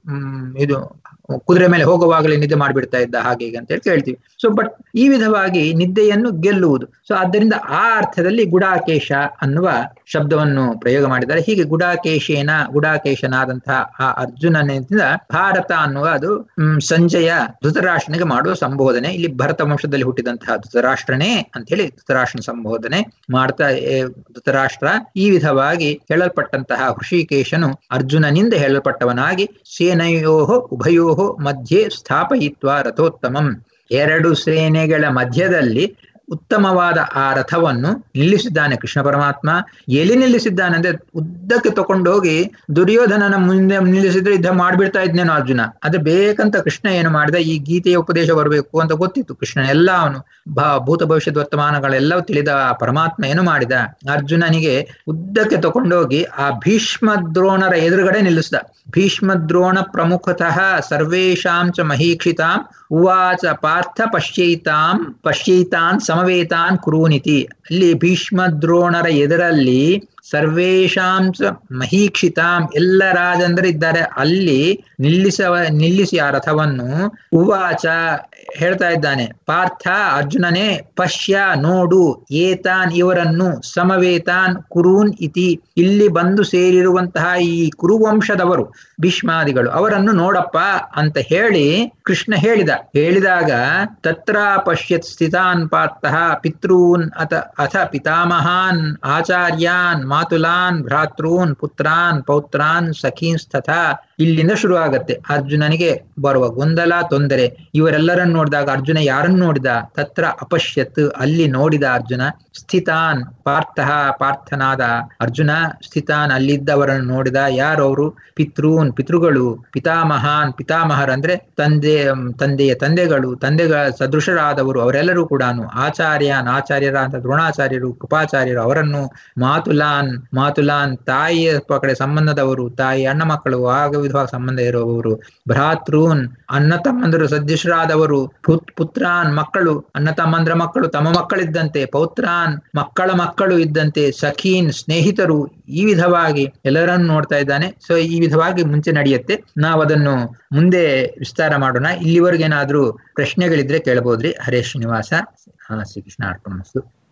ಇದು ಕುದುರೆ ಮೇಲೆ ಹೋಗುವಾಗಲೇ ನಿದ್ದೆ ಮಾಡಿಬಿಡ್ತಾ ಇದ್ದ ಹಾಗೆ ಹೀಗೆ ಅಂತ ಹೇಳಿ ಕೇಳ್ತೀವಿ ಸೊ ಬಟ್ ಈ ವಿಧವಾಗಿ ನಿದ್ದೆಯನ್ನು ಗೆಲ್ಲುವುದು ಸೊ ಆದ್ದರಿಂದ ಆ ಅರ್ಥದಲ್ಲಿ ಗುಡಾಕೇಶ ಅನ್ನುವ ಶಬ್ದವನ್ನು ಪ್ರಯೋಗ ಮಾಡಿದ್ದಾರೆ ಹೀಗೆ ಗುಡಾಕೇಶೇನ ಗುಡಾಕೇಶನಾದಂತಹ ಆ ಅರ್ಜುನನಿಂದ ಭಾರತ ಅನ್ನುವ ಅದು ಸಂಜಯ ಧೃತರಾಷ್ಟ್ರನಿಗೆ ಮಾಡುವ ಸಂಬೋಧನೆ ಇಲ್ಲಿ ಭರತ ವಂಶದಲ್ಲಿ ಹುಟ್ಟಿದಂತಹ ಧೃತರಾಷ್ಟ್ರನೇ ಅಂತ ಹೇಳಿ ಧೃತರಾಷ್ಟ್ರನ ಸಂಬೋಧನೆ ಮಾಡ್ತಾ ಧೃತರಾಷ್ಟ್ರ ಈ ವಿಧವಾಗಿ ಹೇಳಲ್ಪಟ್ಟಂತಹ ಹೃಷಿಕೇಶನು ಅರ್ಜುನನಿಂದ ಹೇಳಲ್ಪಟ್ಟವನಾಗಿ ಸೇನೆಯೋ ಉಭಯೋ ಮಧ್ಯೆ ಸ್ಥಾಪಯಿತ್ವ ರಥೋತ್ತಮಂ ಎರಡು ಸೇನೆಗಳ ಮಧ್ಯದಲ್ಲಿ ಉತ್ತಮವಾದ ಆ ರಥವನ್ನು ನಿಲ್ಲಿಸಿದ್ದಾನೆ ಕೃಷ್ಣ ಪರಮಾತ್ಮ ಎಲ್ಲಿ ನಿಲ್ಲಿಸಿದ್ದಾನೆ ಅಂದ್ರೆ ಉದ್ದಕ್ಕೆ ತಕೊಂಡೋಗಿ ದುರ್ಯೋಧನನ ಮುಂದೆ ನಿಲ್ಲಿಸಿದ್ರೆ ಯುದ್ಧ ಮಾಡ್ಬಿಡ್ತಾ ಇದ್ನೇನೋ ಅರ್ಜುನ ಅದ್ರ ಬೇಕಂತ ಕೃಷ್ಣ ಏನು ಮಾಡಿದ ಈ ಗೀತೆಯ ಉಪದೇಶ ಬರಬೇಕು ಅಂತ ಗೊತ್ತಿತ್ತು ಕೃಷ್ಣ ಎಲ್ಲ ಅವನು ಭಾ ಭೂತ ಭವಿಷ್ಯದ ವರ್ತಮಾನಗಳೆಲ್ಲವೂ ತಿಳಿದ ಆ ಪರಮಾತ್ಮ ಏನು ಮಾಡಿದ ಅರ್ಜುನನಿಗೆ ಉದ್ದಕ್ಕೆ ತಕೊಂಡೋಗಿ ಆ ಭೀಷ್ಮ ದ್ರೋಣರ ಎದುರುಗಡೆ ನಿಲ್ಲಿಸಿದ ಭೀಷ್ಮ ದ್ರೋಣ ಪ್ರಮುಖತಃ ಸರ್ವೇಶಾಂ ಚ ಮಹೀಕ್ಷಿತಾಂ ಉವಾಚ ಪಾರ್ಥ ಪಶ್ಯೈತಾಂ ಪಶ್ಯೈತಾನ್ ಸಮವೇತಾನ್ ಕುರೂನಿತಿ ಅಲ್ಲಿ ಭೀಷ್ಮ ದ್ರೋಣರ ಎದುರಲ್ಲಿ ಸರ್ವೇಶಾಂ ಚ ಮಹೀಕ್ಷಿತಾಂ ಎಲ್ಲ ರಾಜಂದರಿದ್ದಾರೆ ಅಲ್ಲಿ ನಿಲ್ಲಿಸವ ನಿಲ್ಲಿಸಿ ಆ ರಥವನ್ನು ಉವಾಚ ಹೇಳ್ತಾ ಇದ್ದಾನೆ ಪಾರ್ಥ ಅರ್ಜುನನೇ ಪಶ್ಯ ನೋಡು ಏತಾನ್ ಇವರನ್ನು ಸಮವೇತಾನ್ ಕುರೂನ್ ಇತಿ ಇಲ್ಲಿ ಬಂದು ಸೇರಿರುವಂತಹ ಈ ಕುರುವಂಶದವರು ಭೀಷ್ಮಾದಿಗಳು ಅವರನ್ನು ನೋಡಪ್ಪ ಅಂತ ಹೇಳಿ ಕೃಷ್ಣ ಹೇಳಿದ ಹೇಳಿದಾಗ ತತ್ರ ಪಶ್ಯತ್ ಸ್ಥಿತಾನ್ ಪಾರ್ಥಃ ಪಿತೃನ್ ಅಥ ಅಥ ಪಿತಾಮಹಾನ್ ಆಚಾರ್ಯಾನ್ ಮಾತುಲಾನ್ ಭ್ರಾತೃನ್ ಪುತ್ರಾನ್ ಪೌತ್ರಾನ್ ಸಖೀನ್ ತಥಾ ಇಲ್ಲಿಂದ ಶುರು ಆಗತ್ತೆ ಅರ್ಜುನನಿಗೆ ಬರುವ ಗೊಂದಲ ತೊಂದರೆ ಇವರೆಲ್ಲರನ್ನು ನೋಡಿದಾಗ ಅರ್ಜುನ ಯಾರನ್ನು ನೋಡಿದ ತತ್ರ ಅಪಶ್ಯತ್ ಅಲ್ಲಿ ನೋಡಿದ ಅರ್ಜುನ ಸ್ಥಿತಾನ್ ಪಾರ್ಥಃ ಪಾರ್ಥನಾದ ಅರ್ಜುನ ಸ್ಥಿತಾನ್ ಅಲ್ಲಿದ್ದವರನ್ನು ನೋಡಿದ ಯಾರವರು ಪಿತೃನ್ ಪಿತೃಗಳು ಪಿತಾಮಹಾನ್ ಪಿತಾಮಹರ್ ಅಂದ್ರೆ ತಂದೆ ತಂದೆಯ ತಂದೆಗಳು ತಂದೆಗಳ ಸದೃಶರಾದವರು ಅವರೆಲ್ಲರೂ ಕೂಡ ಆಚಾರ್ಯನ್ ಆಚಾರ್ಯರಾದ ದ್ರೋಣಾಚಾರ್ಯರು ಕೃಪಾಚಾರ್ಯರು ಅವರನ್ನು ಮಾತುಲಾನ್ ಮಾತುಲಾನ್ ತಾಯಿಯ ಕಡೆ ಸಂಬಂಧದವರು ತಾಯಿ ಅಣ್ಣ ಮಕ್ಕಳು ಆಗ ವಿಧವಾಗಿ ಸಂಬಂಧ ಇರುವವರು ಭ್ರಾತೃನ್ ಅಣ್ಣ ತಮ್ಮಂದರು ಸದೃಶರಾದವರು ಪುತ್ರಾನ್ ಮಕ್ಕಳು ಅಣ್ಣ ತಮ್ಮಂದ್ರ ಮಕ್ಕಳು ತಮ್ಮ ಮಕ್ಕಳಿದ್ದಂತೆ ಪೌತ್ರಾನ್ ಮಕ್ಕಳ ಮಕ್ಕಳು ಇದ್ದಂತೆ ಸಖೀನ್ ಸ್ನೇಹಿತರು ಈ ವಿಧವಾಗಿ ಎಲ್ಲರನ್ನು ನೋಡ್ತಾ ಇದ್ದಾನೆ ಸೊ ಈ ವಿಧವಾಗಿ ಮುಂಚೆ ನಡೆಯುತ್ತೆ ನಾವು ಅದನ್ನು ಮುಂದೆ ವಿಸ್ತಾರ ಮಾಡೋಣ ಇಲ್ಲಿವರೆಗೇನಾದ್ರೂ ಪ್ರಶ್ನೆಗಳಿದ್ರೆ ಕೇಳಬಹುದ್ರಿ ಹರೇ ಶ್ರೀನಿವಾಸ ಶ್ರೀಕೃಷ್ಣ ಅರ್ಪಣ